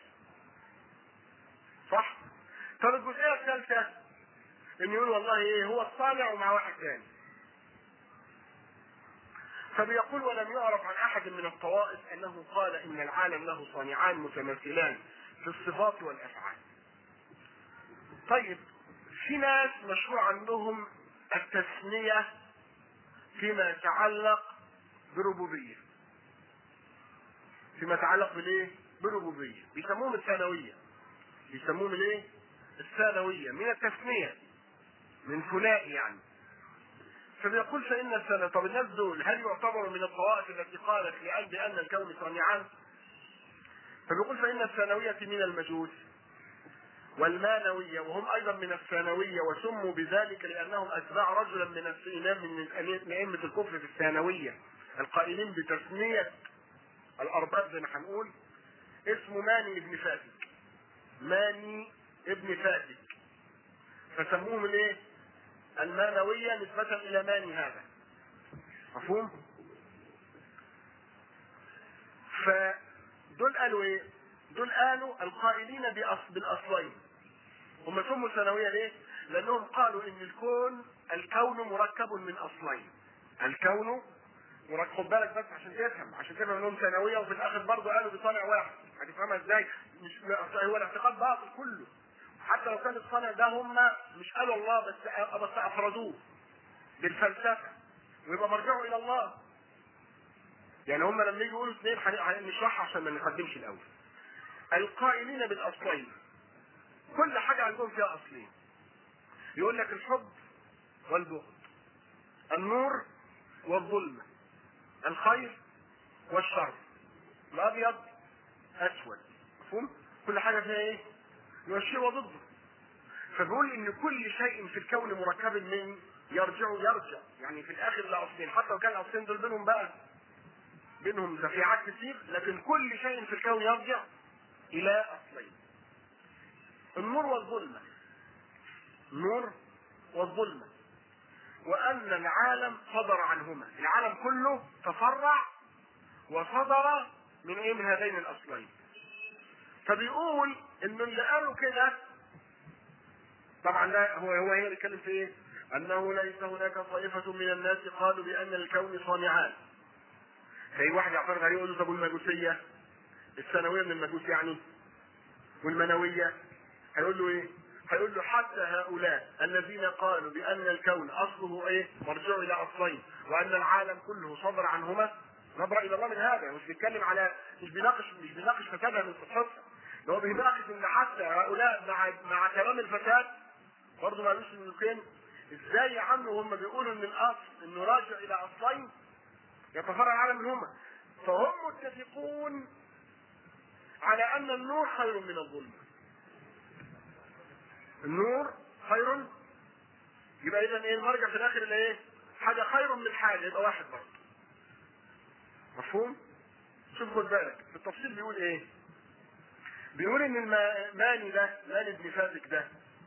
صح؟ طب الجزئية الثالثة إن يقول والله إيه هو الصانع ومع واحد ثاني فبيقول ولم يعرف عن أحد من الطوائف أنه قال إن العالم له صانعان متماثلان في الصفات والأفعال طيب في ناس مشهور عندهم التسمية فيما يتعلق بربوبية فيما يتعلق بالايه؟ بربوبية بيسموهم الثانوية بيسموهم الايه؟ الثانوية من التسمية من ثنائي يعني فبيقول فإن الثانوية طب الناس دول هل يعتبروا من الطوائف التي قالت لأجل أن الكون صانعان؟ فبيقول فإن الثانوية من المجوس والمانوية وهم أيضا من الثانوية وسموا بذلك لأنهم أتباع رجلا من الإمام من أئمة الكفر في الثانوية القائلين بتسمية الأرباب زي ما هنقول اسمه ماني ابن فاتك ماني ابن فاتك فسموهم الايه؟ المانوية نسبة إلى ماني هذا مفهوم؟ فدول قالوا ايه؟ دول قالوا القائلين بأصل بالأصلين هم سموا ثانوية ليه؟ لأنهم قالوا إن الكون الكون مركب من أصلين الكون مركب خد بالك بس عشان تفهم عشان تفهم انهم ثانويه وفي الاخر برضه قالوا بصانع واحد هتفهمها ازاي؟ مش هو الاعتقاد باطل كله حتى لو كان الصانع ده هم مش قالوا الله بس بس افردوه بالفلسفه ويبقى مرجعوا الى الله يعني هم لما يجوا يقولوا اثنين هنشرحها عشان ما نقدمش الاول القائلين بالاصلين كل حاجه عندهم فيها اصلين يقول لك الحب والبغض النور والظلمه الخير والشر الابيض اسود مفهوم كل حاجه فيها ايه يشير وضده فبيقول ان كل شيء في الكون مركب من يرجع يرجع يعني في الاخر لاصلين حتى لو كان الاصلين دول بينهم بقى بينهم تفريعات كتير لكن كل شيء في الكون يرجع الى اصلين النور والظلمه النور والظلمه وان العالم صدر عنهما العالم كله تفرع وصدر من ايه من هذين الاصلين فبيقول ان اللي قالوا كده طبعا ده هو هو هنا بيتكلم في ايه؟ انه ليس هناك طائفه من الناس قالوا بان الكون صانعان. فاي واحد يعترض عليه يقول له طب والمجوسيه؟ الثانويه من المجوس يعني؟ والمنويه؟ هيقول له ايه؟ هيقول له حتى هؤلاء الذين قالوا بان الكون اصله ايه؟ مرجع الى اصلين وان العالم كله صدر عنهما نظرة الى الله من هذا مش بيتكلم على مش بيناقش مش بيناقش فسادها من صحتها ده هو بيناقش ان حتى هؤلاء مع مع كلام الفساد برضه ما قالوش ان الكون ازاي يا عم وهم بيقولوا ان الاصل انه راجع الى اصلين يتفرع العالم منهما فهم متفقون على ان النور خير من الظلم النور خير يبقى اذا ايه المرجع في الاخر الى ايه؟ حاجه خير من حاجه يبقى واحد برضه مفهوم؟ شوف خد بالك في التفصيل بيقول ايه؟ بيقول ان الماني ده ماني ابن فازك ده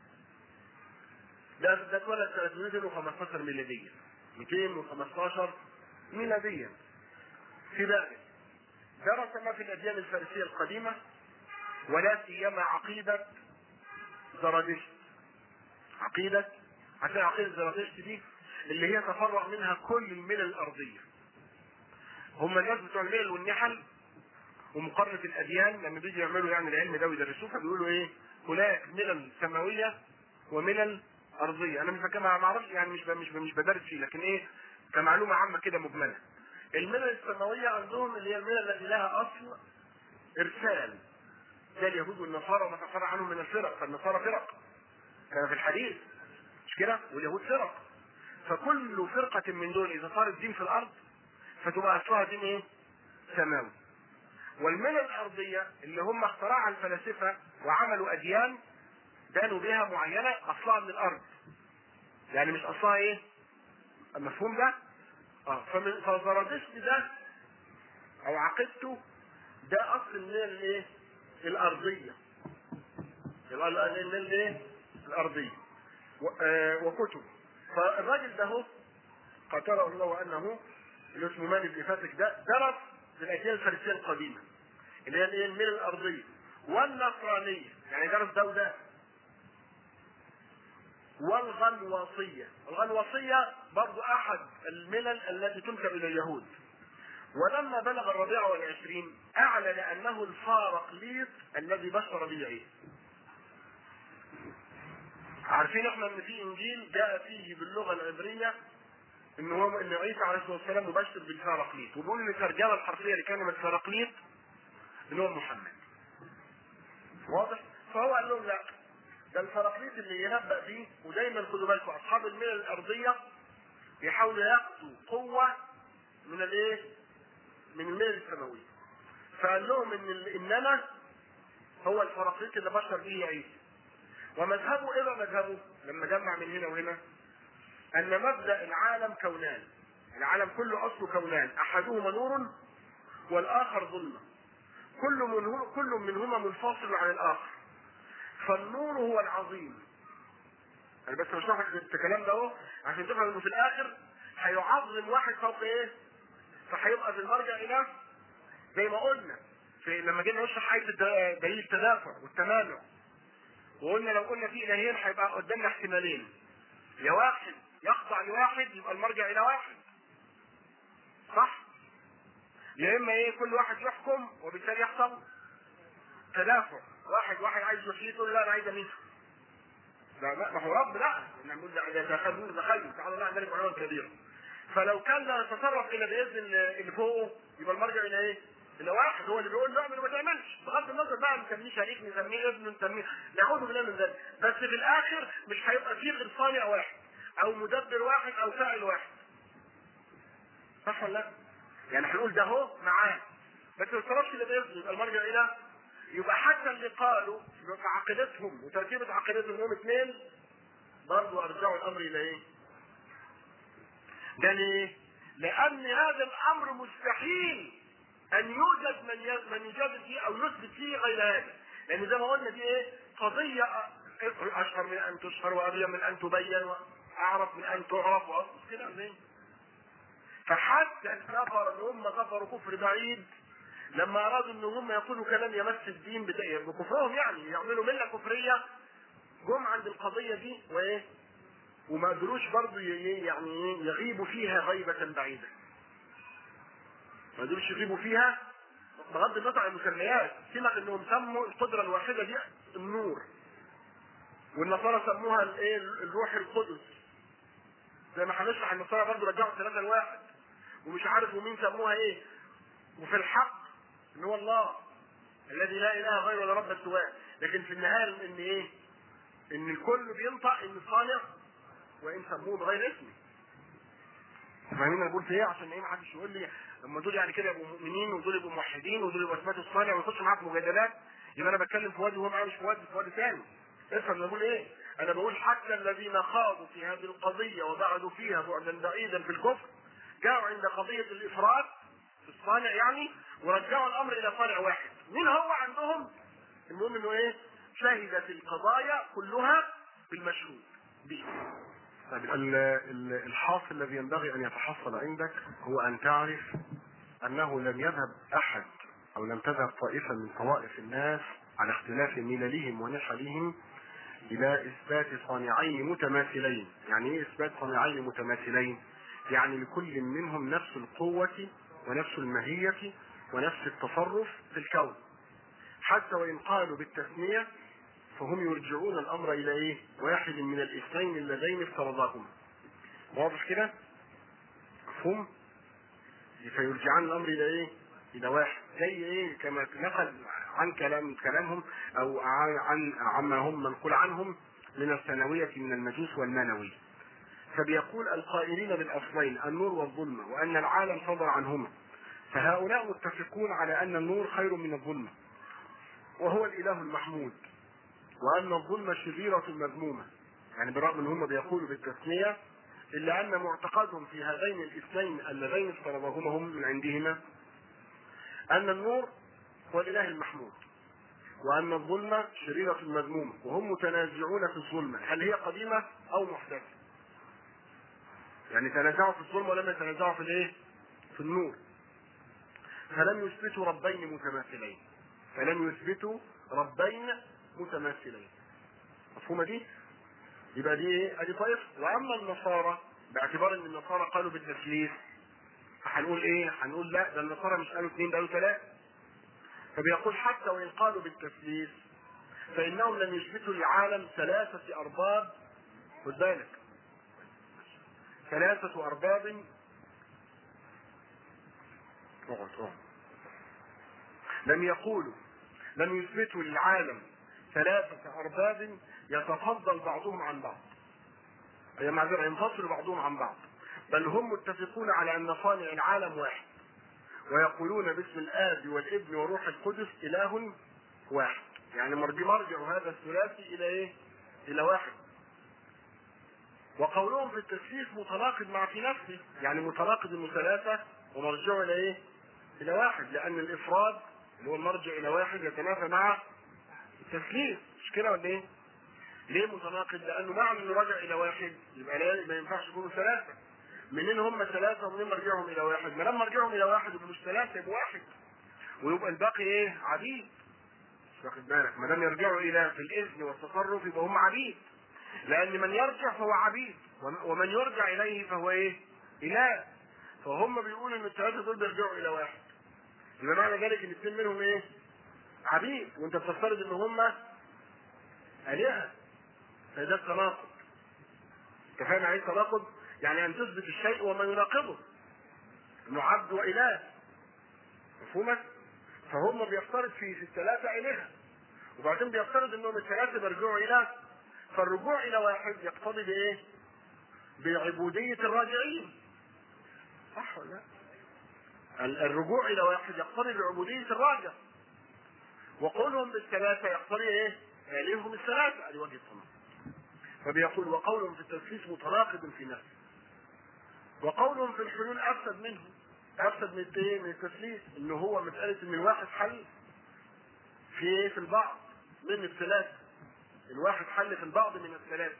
ده ده اتولد سنة 215 ميلادية 215 ميلاديا في بابل درس ما في الاديان الفارسيه القديمه ولا سيما عقيده زرادشت عقيده عشان عقيده زرادشت دي اللي هي تفرع منها كل الملل الارضيه هم الناس بتوع الملل والنحل ومقارنه الاديان لما بيجي يعملوا يعني العلم ده ويدرسوه فبيقولوا ايه هناك ملل سماويه وملل ارضيه انا مش فاكر ما اعرفش يعني مش ب- مش ب- مش بدرس فيه لكن ايه كمعلومه عامه كده مجمله الملل السماويه عندهم اللي هي الملل التي لها اصل ارسال زي اليهود والنصارى وما تفرع عنهم من الفرق فالنصارى فرق كما في الحديث مش كده واليهود فرق فكل فرقة من دول إذا صارت دين في الأرض فتبقى أصلها دين إيه؟ سماوي. والملل الأرضية اللي هم اخترعها الفلاسفة وعملوا أديان دانوا بها معينة أصلها من الأرض. يعني مش أصلها إيه؟ المفهوم ده؟ اه فمن فزرادشت ده أو عقيدته ده أصل الملل الإيه؟ الأرضية. الأ- الملل الإيه؟ الأرضية. و- آه، وكتب فالراجل ده هو قتله الله وانه اللي اسمه مالك بن فاتك ده درس في الاديان الفارسيه القديمه اللي هي الايه الميل الارضيه والنصرانيه يعني درس ده وده والغنواصيه الغنواصيه برضو احد الملل التي تنسب الى اليهود ولما بلغ الربيع والعشرين اعلن انه الفارقليط الذي بشر به عيسى عارفين احنا ان في انجيل جاء فيه باللغه العبريه ان هو ان عيسى عليه الصلاه والسلام مبشر بالفارقليط وبيقول ان الترجمه الحرفيه لكلمه فارقليط ان هو محمد واضح فهو قال لهم لا ده الفارقليط اللي ينبأ بيه ودايما خدوا بالكم اصحاب الملل الارضيه بيحاولوا ياخدوا قوه من الايه؟ من الملل السماويه فقال لهم ان ال- انما هو الفارقليط اللي بشر به عيسى ومذهبه ايه بقى مذهبه لما جمع من هنا وهنا ان مبدا العالم كونان العالم كله اصله كونان احدهما نور والاخر ظلمه كل منه كل منهما منفصل عن الاخر فالنور هو العظيم انا بس بشرح لك الكلام ده اهو عشان تفهم انه في الاخر هيعظم واحد فوق ايه فهيبقى في المرجع الى زي ما قلنا في لما جينا نشرح حيث الد- دليل التدافع والتمانع وقلنا لو قلنا في الهين هيبقى قدامنا احتمالين يا واحد يخضع لواحد يبقى المرجع الى واحد صح يا اما ايه كل واحد يحكم وبالتالي يحصل تدافع واحد واحد عايز يحيي يقول لا انا عايز اميته لا لا ما هو رب لا نقول ده ده ده خلوه ده خلوه تعالى الله ذلك علوا كبيرا فلو كان لا يتصرف الى باذن اللي فوقه يبقى المرجع الى ايه؟ الى واحد هو اللي بيقول له اعمل وما تعملش بغض النظر بقى نسميه شريك نسميه ابن نسميه نعوذ بالله من ذلك بس في الاخر مش هيبقى فيه غير صانع واحد او مدبر واحد او فاعل واحد صح ولا لا؟ يعني هنقول ده هو معاه بس ما تصرفش الا باذنه يبقى المرجع الى يبقى حتى اللي قالوا في عقيدتهم وترتيبة عقيدتهم هم اثنين برضه ارجعوا الامر الى ايه؟ ده ليه؟ لان هذا الامر مستحيل ان يوجد من ي- من يجادل فيه او يثبت فيه غير هذا لان زي ما قلنا دي ايه؟ قضيه أ- اشهر من ان تشهر وابين من ان تبين واعرف من ان تعرف واصل كده ليه؟ فحتى الكفر اللي هم كفروا كفر بعيد لما ارادوا ان هم يقولوا كلام يمس الدين بتا- بكفرهم يعني يعملوا مله كفريه جم عند القضيه دي وايه؟ وما قدروش برضه ي- ي- يعني إيه؟ يغيبوا فيها غيبه بعيده. ما قدروش يغيبوا فيها بغض النظر عن المسميات سمع انهم سموا القدره الواحده دي النور. والنصارى سموها الايه؟ الروح القدس. زي ما هنشرح النصارى برضه رجعوا ثلاثه لواحد. ومش عارف ومين سموها ايه. وفي الحق ان هو الله الذي لا اله غيره ولا رب سواه لكن في النهايه ان ايه ان الكل بينطق ان الصانع وان سموه بغير اسمه فاهمين انا بقول في ايه عشان ايه ما حدش يقول لي لما دول يعني كده يبقوا مؤمنين ودول يبقوا موحدين ودول يبقوا اثباتوا الصانع ويخشوا معاه في مجادلات يبقى انا بتكلم في وادي وهو معاه مش في وادي في وادي ثاني افهم انا بقول ايه انا بقول حتى الذين خاضوا في هذه القضيه وبعدوا فيها بعدا بعيدا في الكفر جاءوا عند قضيه الافراد في الصانع يعني ورجعوا الامر الى صانع واحد مين هو عندهم المهم انه ايه شهدت القضايا كلها بالمشهود به طيب ال- ال- الحاصل الذي ينبغي ان يتحصل عندك هو ان تعرف انه لم يذهب احد أو لم تذهب طائفة من طوائف الناس على اختلاف مللهم ونحلهم إلى إثبات صانعين متماثلين يعني إيه إثبات صانعين متماثلين يعني لكل منهم نفس القوة ونفس الماهية ونفس التصرف في الكون حتى وإن قالوا بالتثنية فهم يرجعون الأمر إلى إيه؟ واحد من الاثنين اللذين افترضاهما واضح كده؟ مفهوم؟ فيرجعان الأمر إلى إيه؟ إلى واحد زي إيه؟ كما نقل عن كلام كلامهم أو عن عما هم منقول عنهم من الثانوية من المجوس والمانوي فبيقول القائلين بالاصلين النور والظلمه وان العالم صدر عنهما فهؤلاء متفقون على ان النور خير من الظلمه وهو الاله المحمود وان الظلمه شريره مذمومه يعني بالرغم ان هم بيقولوا بالتثنيه الا ان معتقدهم في هذين الاثنين اللذين افترضهما هم من عندهما ان النور هو الاله المحمود وان الظلمه شريره مذمومه وهم متنازعون في الظلمه هل هي قديمه او محدثه يعني تنازعوا في الظلم ولم يتنازعوا في الايه؟ في النور. فلم يثبتوا ربين متماثلين. فلم يثبتوا ربين متماثلين. مفهومه دي؟ يبقى دي ايه؟ ادي طائفه، واما النصارى باعتبار ان النصارى قالوا بالتثليث فهنقول ايه؟ هنقول لا ده النصارى مش قالوا اثنين ده قالوا ثلاثه. فبيقول حتى وان قالوا بالتثليث فانهم لم يثبتوا العالم ثلاثه ارباب خد بالك ثلاثة أرباب لم يقولوا لم يثبتوا للعالم ثلاثة أرباب يتفضل بعضهم عن بعض هي معذرة ينفصل بعضهم عن بعض بل هم متفقون على أن صانع العالم واحد ويقولون باسم الآب والابن والروح القدس إله واحد يعني مرجع هذا الثلاثي إلى إيه؟ إلى واحد وقولهم في التثليث متناقض مع في نفسه يعني متناقض انه ثلاثه ومرجعه الى ايه؟ الى واحد لان الافراد اللي هو المرجع الى واحد يتنافى مع التثليث مش كده ولا ايه؟ ليه متناقض؟ لانه معنى انه رجع الى واحد يبقى لا ما ينفعش يكونوا ثلاثه منين هم ثلاثه ومنين مرجعهم الى واحد؟ ما لما مرجعهم الى واحد يبقوا مش ثلاثه يبقوا واحد ويبقى الباقي ايه؟ عبيد مش واخد بالك ما دام يرجعوا الى في الاذن والتصرف يبقى هم عبيد لأن من يرجع فهو عبيد ومن يرجع إليه فهو إيه؟ إله فهم بيقولوا إن الثلاثة دول بيرجعوا إلى واحد يبقى معنى ذلك إن اثنين منهم إيه؟ عبيد وأنت بتفترض إن هم آلهة فده التناقض أنت فاهم يعني إيه التناقض؟ يعني أن تثبت الشيء وما يناقضه إنه عبد وإله مفهومة؟ فهم بيفترض في في الثلاثة إلهة وبعدين بيفترض إنهم الثلاثة بيرجعوا إلى فالرجوع الى واحد يقتضي بايه؟ بعبودية الراجعين. صح ولا لا؟ الرجوع الى واحد يقتضي بعبودية الراجع. وقولهم بالثلاثة يقتضي ايه؟ آلههم الثلاثة ادي وجه التناقض. فبيقول وقولهم في التثليث متناقض في نفسه. وقولهم في الحلول افسد منه. افسد من ايه؟ من التثليث ان هو مسألة ان الواحد حل في ايه؟ في البعض من الثلاثة. الواحد حل في البعض من الثلاث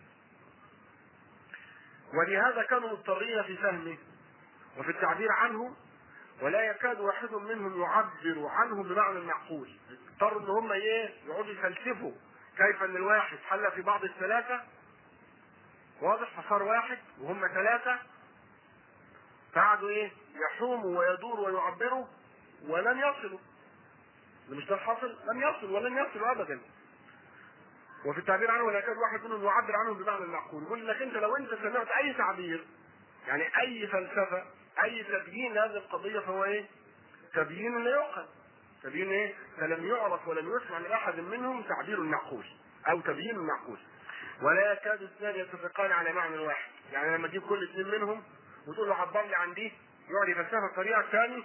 ولهذا كانوا مضطرين في فهمه وفي التعبير عنه ولا يكاد واحد منهم يعبر عنه بمعنى المعقول اضطروا ان هم ايه يقعدوا يفلسفوا كيف ان الواحد حل في بعض الثلاثه واضح فصار واحد وهم ثلاثه فقعدوا ايه يحوموا ويدوروا ويعبروا ولن يصلوا مش ده الحاصل لم يصل ولن يصلوا ابدا وفي التعبير عنه ولا يكاد واحد منهم يعبر عنه بمعنى المعقول يقول لك انت لو انت سمعت اي تعبير يعني اي فلسفه اي تبيين هذه القضيه فهو ايه؟ تبيين لا يعقل تبيين ايه؟ فلم يعرف ولم يسمع لاحد منهم تعبير معقول او تبيين معقول ولا يكاد اثنان يتفقان على معنى واحد يعني لما تجيب كل اثنين منهم وتقول له عبر لي عن دي يقعد يفلسفها بطريقه الثاني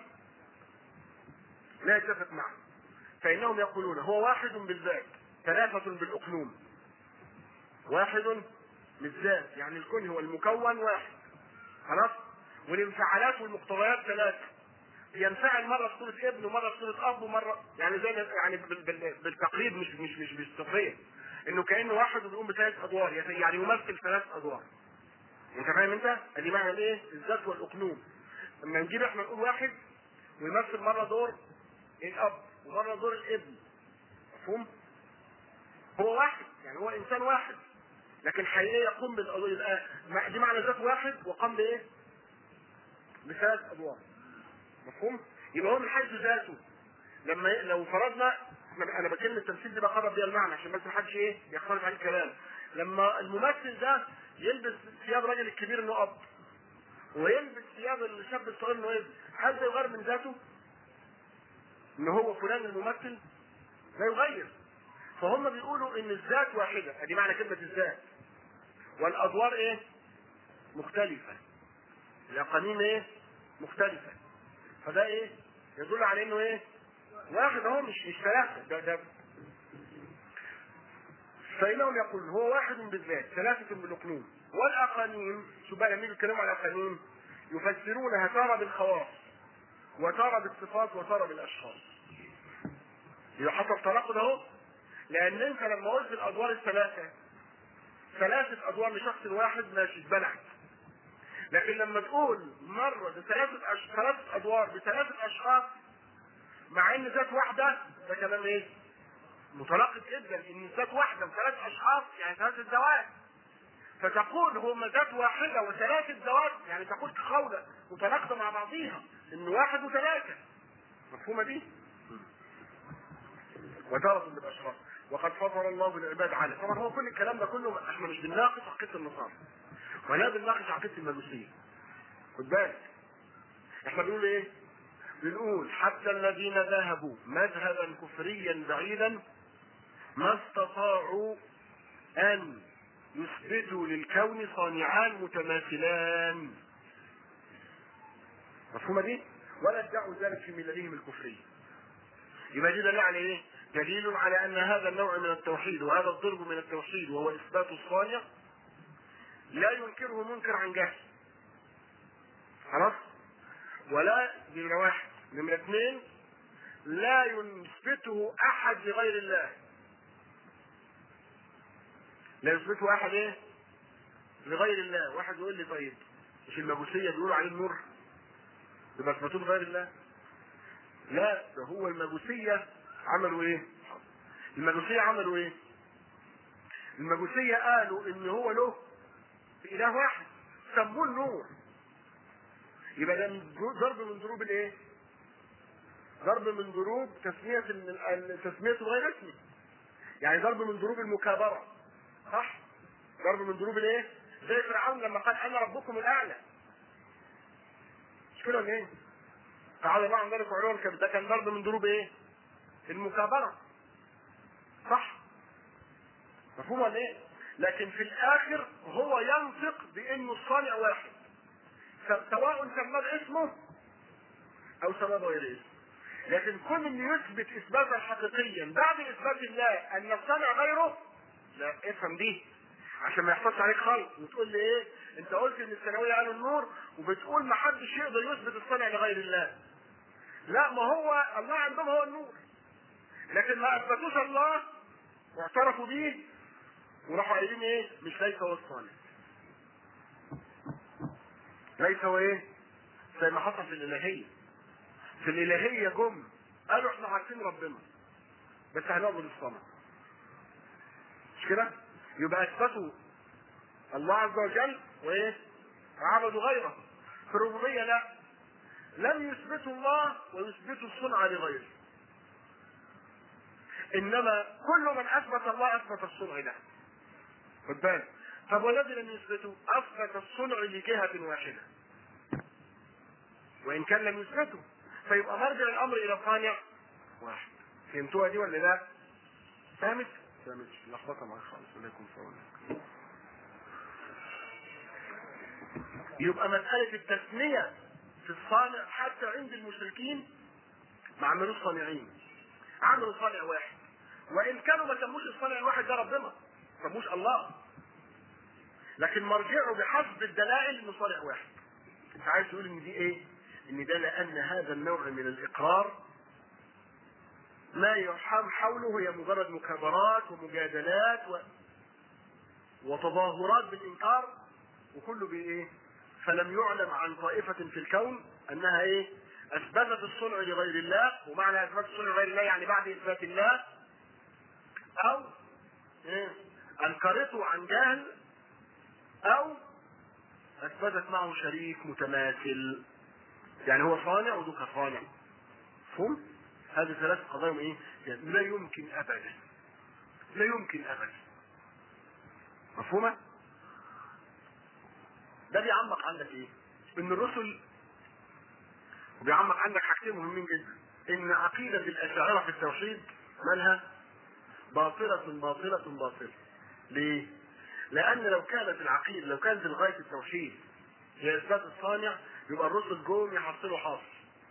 لا يتفق معه فانهم يقولون هو واحد بالذات ثلاثة بالأقلوم واحد بالذات يعني الكون هو المكون واحد خلاص والانفعالات والمقتضيات ثلاثة ينفعل مرة في صورة ابن ومرة في صورة أب ومرة يعني زي يعني بالتقريب مش مش مش بالصفية إنه كأنه واحد وبيقوم بثلاث أدوار يعني يمثل ثلاث أدوار أنت فاهم أنت؟ ادي معنى إيه؟ الذات والأقلوم لما نجيب إحنا نقول واحد ويمثل مرة دور الاب ومره دور الابن مفهوم؟ هو واحد يعني هو انسان واحد لكن حقيقه يقوم بالقضيه يبقى مع- دي معنى ذات واحد وقام بايه؟ بثلاث ادوار مفهوم؟ يبقى هو من حيث ذاته لما ي- لو فرضنا انا أنا بكلم التمثيل دي بقرب بيها المعنى عشان بس محدش ايه يختلف عليه الكلام لما الممثل ده يلبس ثياب الراجل الكبير انه اب ويلبس ثياب الشاب الصغير انه ابن هل ده يغير من ذاته؟ ان هو فلان الممثل لا يغير فهم بيقولوا ان الذات واحده ادي معنى كلمه الذات والادوار ايه؟ مختلفه الاقانيم ايه؟ مختلفه فده ايه؟ يدل على انه ايه؟ واحد اهو مش مش ثلاثه ده ده فإنهم يقول هو واحد بالذات ثلاثة بالأقنوم والأقانيم شو بقى لما يجوا يتكلموا على الأقانيم يفسرونها تارة بالخواص وتارة بالصفات وتارة بالأشخاص إذا حصل تناقض أهو لأن أنت لما قلت الأدوار الثلاثة ثلاثة أدوار لشخص واحد ماشي اتبلعت لكن لما تقول مرة بثلاثة أش... ثلاثة أدوار بثلاثة أشخاص مع إن ذات واحدة ده كلام إيه؟ متناقض جدا إن ذات واحدة وثلاث أشخاص يعني ثلاثة ذوات فتقول هما ذات واحدة وثلاثة ذوات يعني تقول كقولة متناقضة مع بعضيها إن واحد وثلاثة مفهومة دي؟ وتارة بالأشخاص وقد فضل الله بالعباد على طبعا هو كل الكلام ده كله احنا مش بنناقش عقيدة النصارى ولا بنناقش عقيدة المجوسية خد بالك احنا بنقول ايه؟ بنقول حتى الذين ذهبوا مذهبا كفريا بعيدا ما استطاعوا ان يثبتوا للكون صانعان متماثلان مفهومة دي؟ ولا ادعوا ذلك في مللهم الكفرية يبقى دي دليل على ايه؟ دليل على ان هذا النوع من التوحيد وهذا الضرب من التوحيد وهو اثبات الصانع لا ينكره منكر عن جهل خلاص ولا دي نمرة واحد نمرة اثنين لا يثبته احد لغير الله لا يثبته احد ايه لغير الله واحد يقول لي طيب مش المجوسية بيقولوا عليه النور يبقى اثبتوه لغير الله لا ده هو المجوسية عملوا ايه المجوسية عملوا ايه المجوسية قالوا ان هو له اله واحد سموه النور يبقى ده من ضرو- ضرب من ضروب الايه ضرب من ضروب تسمية ال- ال- تسميته غير اسمي يعني ضرب من ضروب المكابرة صح ضرب من ضروب الايه زي فرعون لما قال انا ربكم الاعلى مش كده ولا ايه تعالى الله عن ذلك وعلوم كبير ده كان ضرب من ضروب ايه المكابرة صح مفهوم ولا ايه لكن في الاخر هو ينطق بانه الصانع واحد س- سواء سماه اسمه او سماه غير اسمه لكن كل اللي يثبت اثباتا حقيقيا بعد اثبات الله ان الصانع غيره لا افهم دي عشان ما يحصلش عليك خلط وتقول لي ايه انت قلت ان الثانويه قالوا النور وبتقول ما حدش يقدر يثبت الصانع لغير الله لا ما هو الله عندهم هو النور لكن ما اثبتوش الله واعترفوا بيه وراحوا قايلين ايه مش ليس هو الصانع ليس هو ايه زي ما حصل في الالهيه في الالهيه جم قالوا احنا عارفين ربنا بس هنعبد الصنم مش كده يبقى اثبتوا الله عز وجل وايه عبدوا غيره في الربوبيه لا لم يثبتوا الله ويثبتوا الصنع لغيره انما كل من اثبت الله اثبت الصنع له خد بالك طب والذي لم يثبته اثبت الصنع لجهه واحده وان كان لم يثبته فيبقى مرجع الامر الى صانع واحد فهمتوها دي ولا لا؟ فهمت؟ فهمت لخبطه معاك خالص الله يكون في عونك يبقى مسألة التسمية في الصانع حتى عند المشركين ما عملوش صانعين عملوا صانع واحد وإن كانوا ما سموش الصانع الواحد ده ربنا ما سموش الله لكن مرجعه بحسب الدلائل انه صانع واحد انت عايز تقول ان دي ايه؟ ان ده لان هذا النوع من الاقرار ما يحام حوله هي مجرد مكابرات ومجادلات و... وتظاهرات بالانكار وكله بايه؟ فلم يعلم عن طائفة في الكون انها ايه؟ اثبتت الصنع لغير الله ومعنى اثبات الصنع لغير الله يعني بعد اثبات الله او إيه؟ انكرته عن جهل او اثبتت معه شريك متماثل يعني هو صانع وذوك صانع مفهوم هذه ثلاث قضايا ايه يعني لا يمكن ابدا لا يمكن ابدا مفهومه ده بيعمق عندك ايه ان الرسل وبيعمق عندك حاجتين مهمين جدا ان عقيده الاشاعره في التوحيد مالها باطله باطله باطله ليه لان لو كانت العقيده لو كانت الغايه التوحيد هي اثبات الصانع يبقى الرسل جم يحصلوا حاصل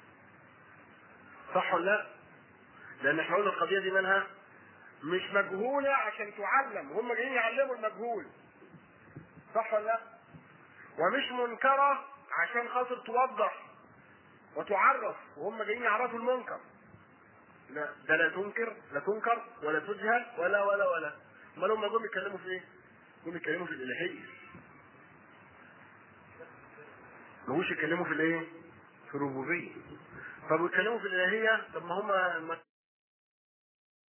صح ولا لا؟ لان احنا قلنا القضيه دي منها مش مجهوله عشان تعلم هم جايين يعلموا المجهول صح ولا لا؟ ومش منكره عشان خاطر توضح وتعرف وهم جايين يعرفوا المنكر لا ده لا تنكر لا تنكر ولا تجهل ولا ولا ولا امال هم جم يتكلموا في ايه؟ جم يتكلموا في الالهيه ما هوش يتكلموا في الايه؟ في الربوبيه طب ويتكلموا في الالهيه طب ما هم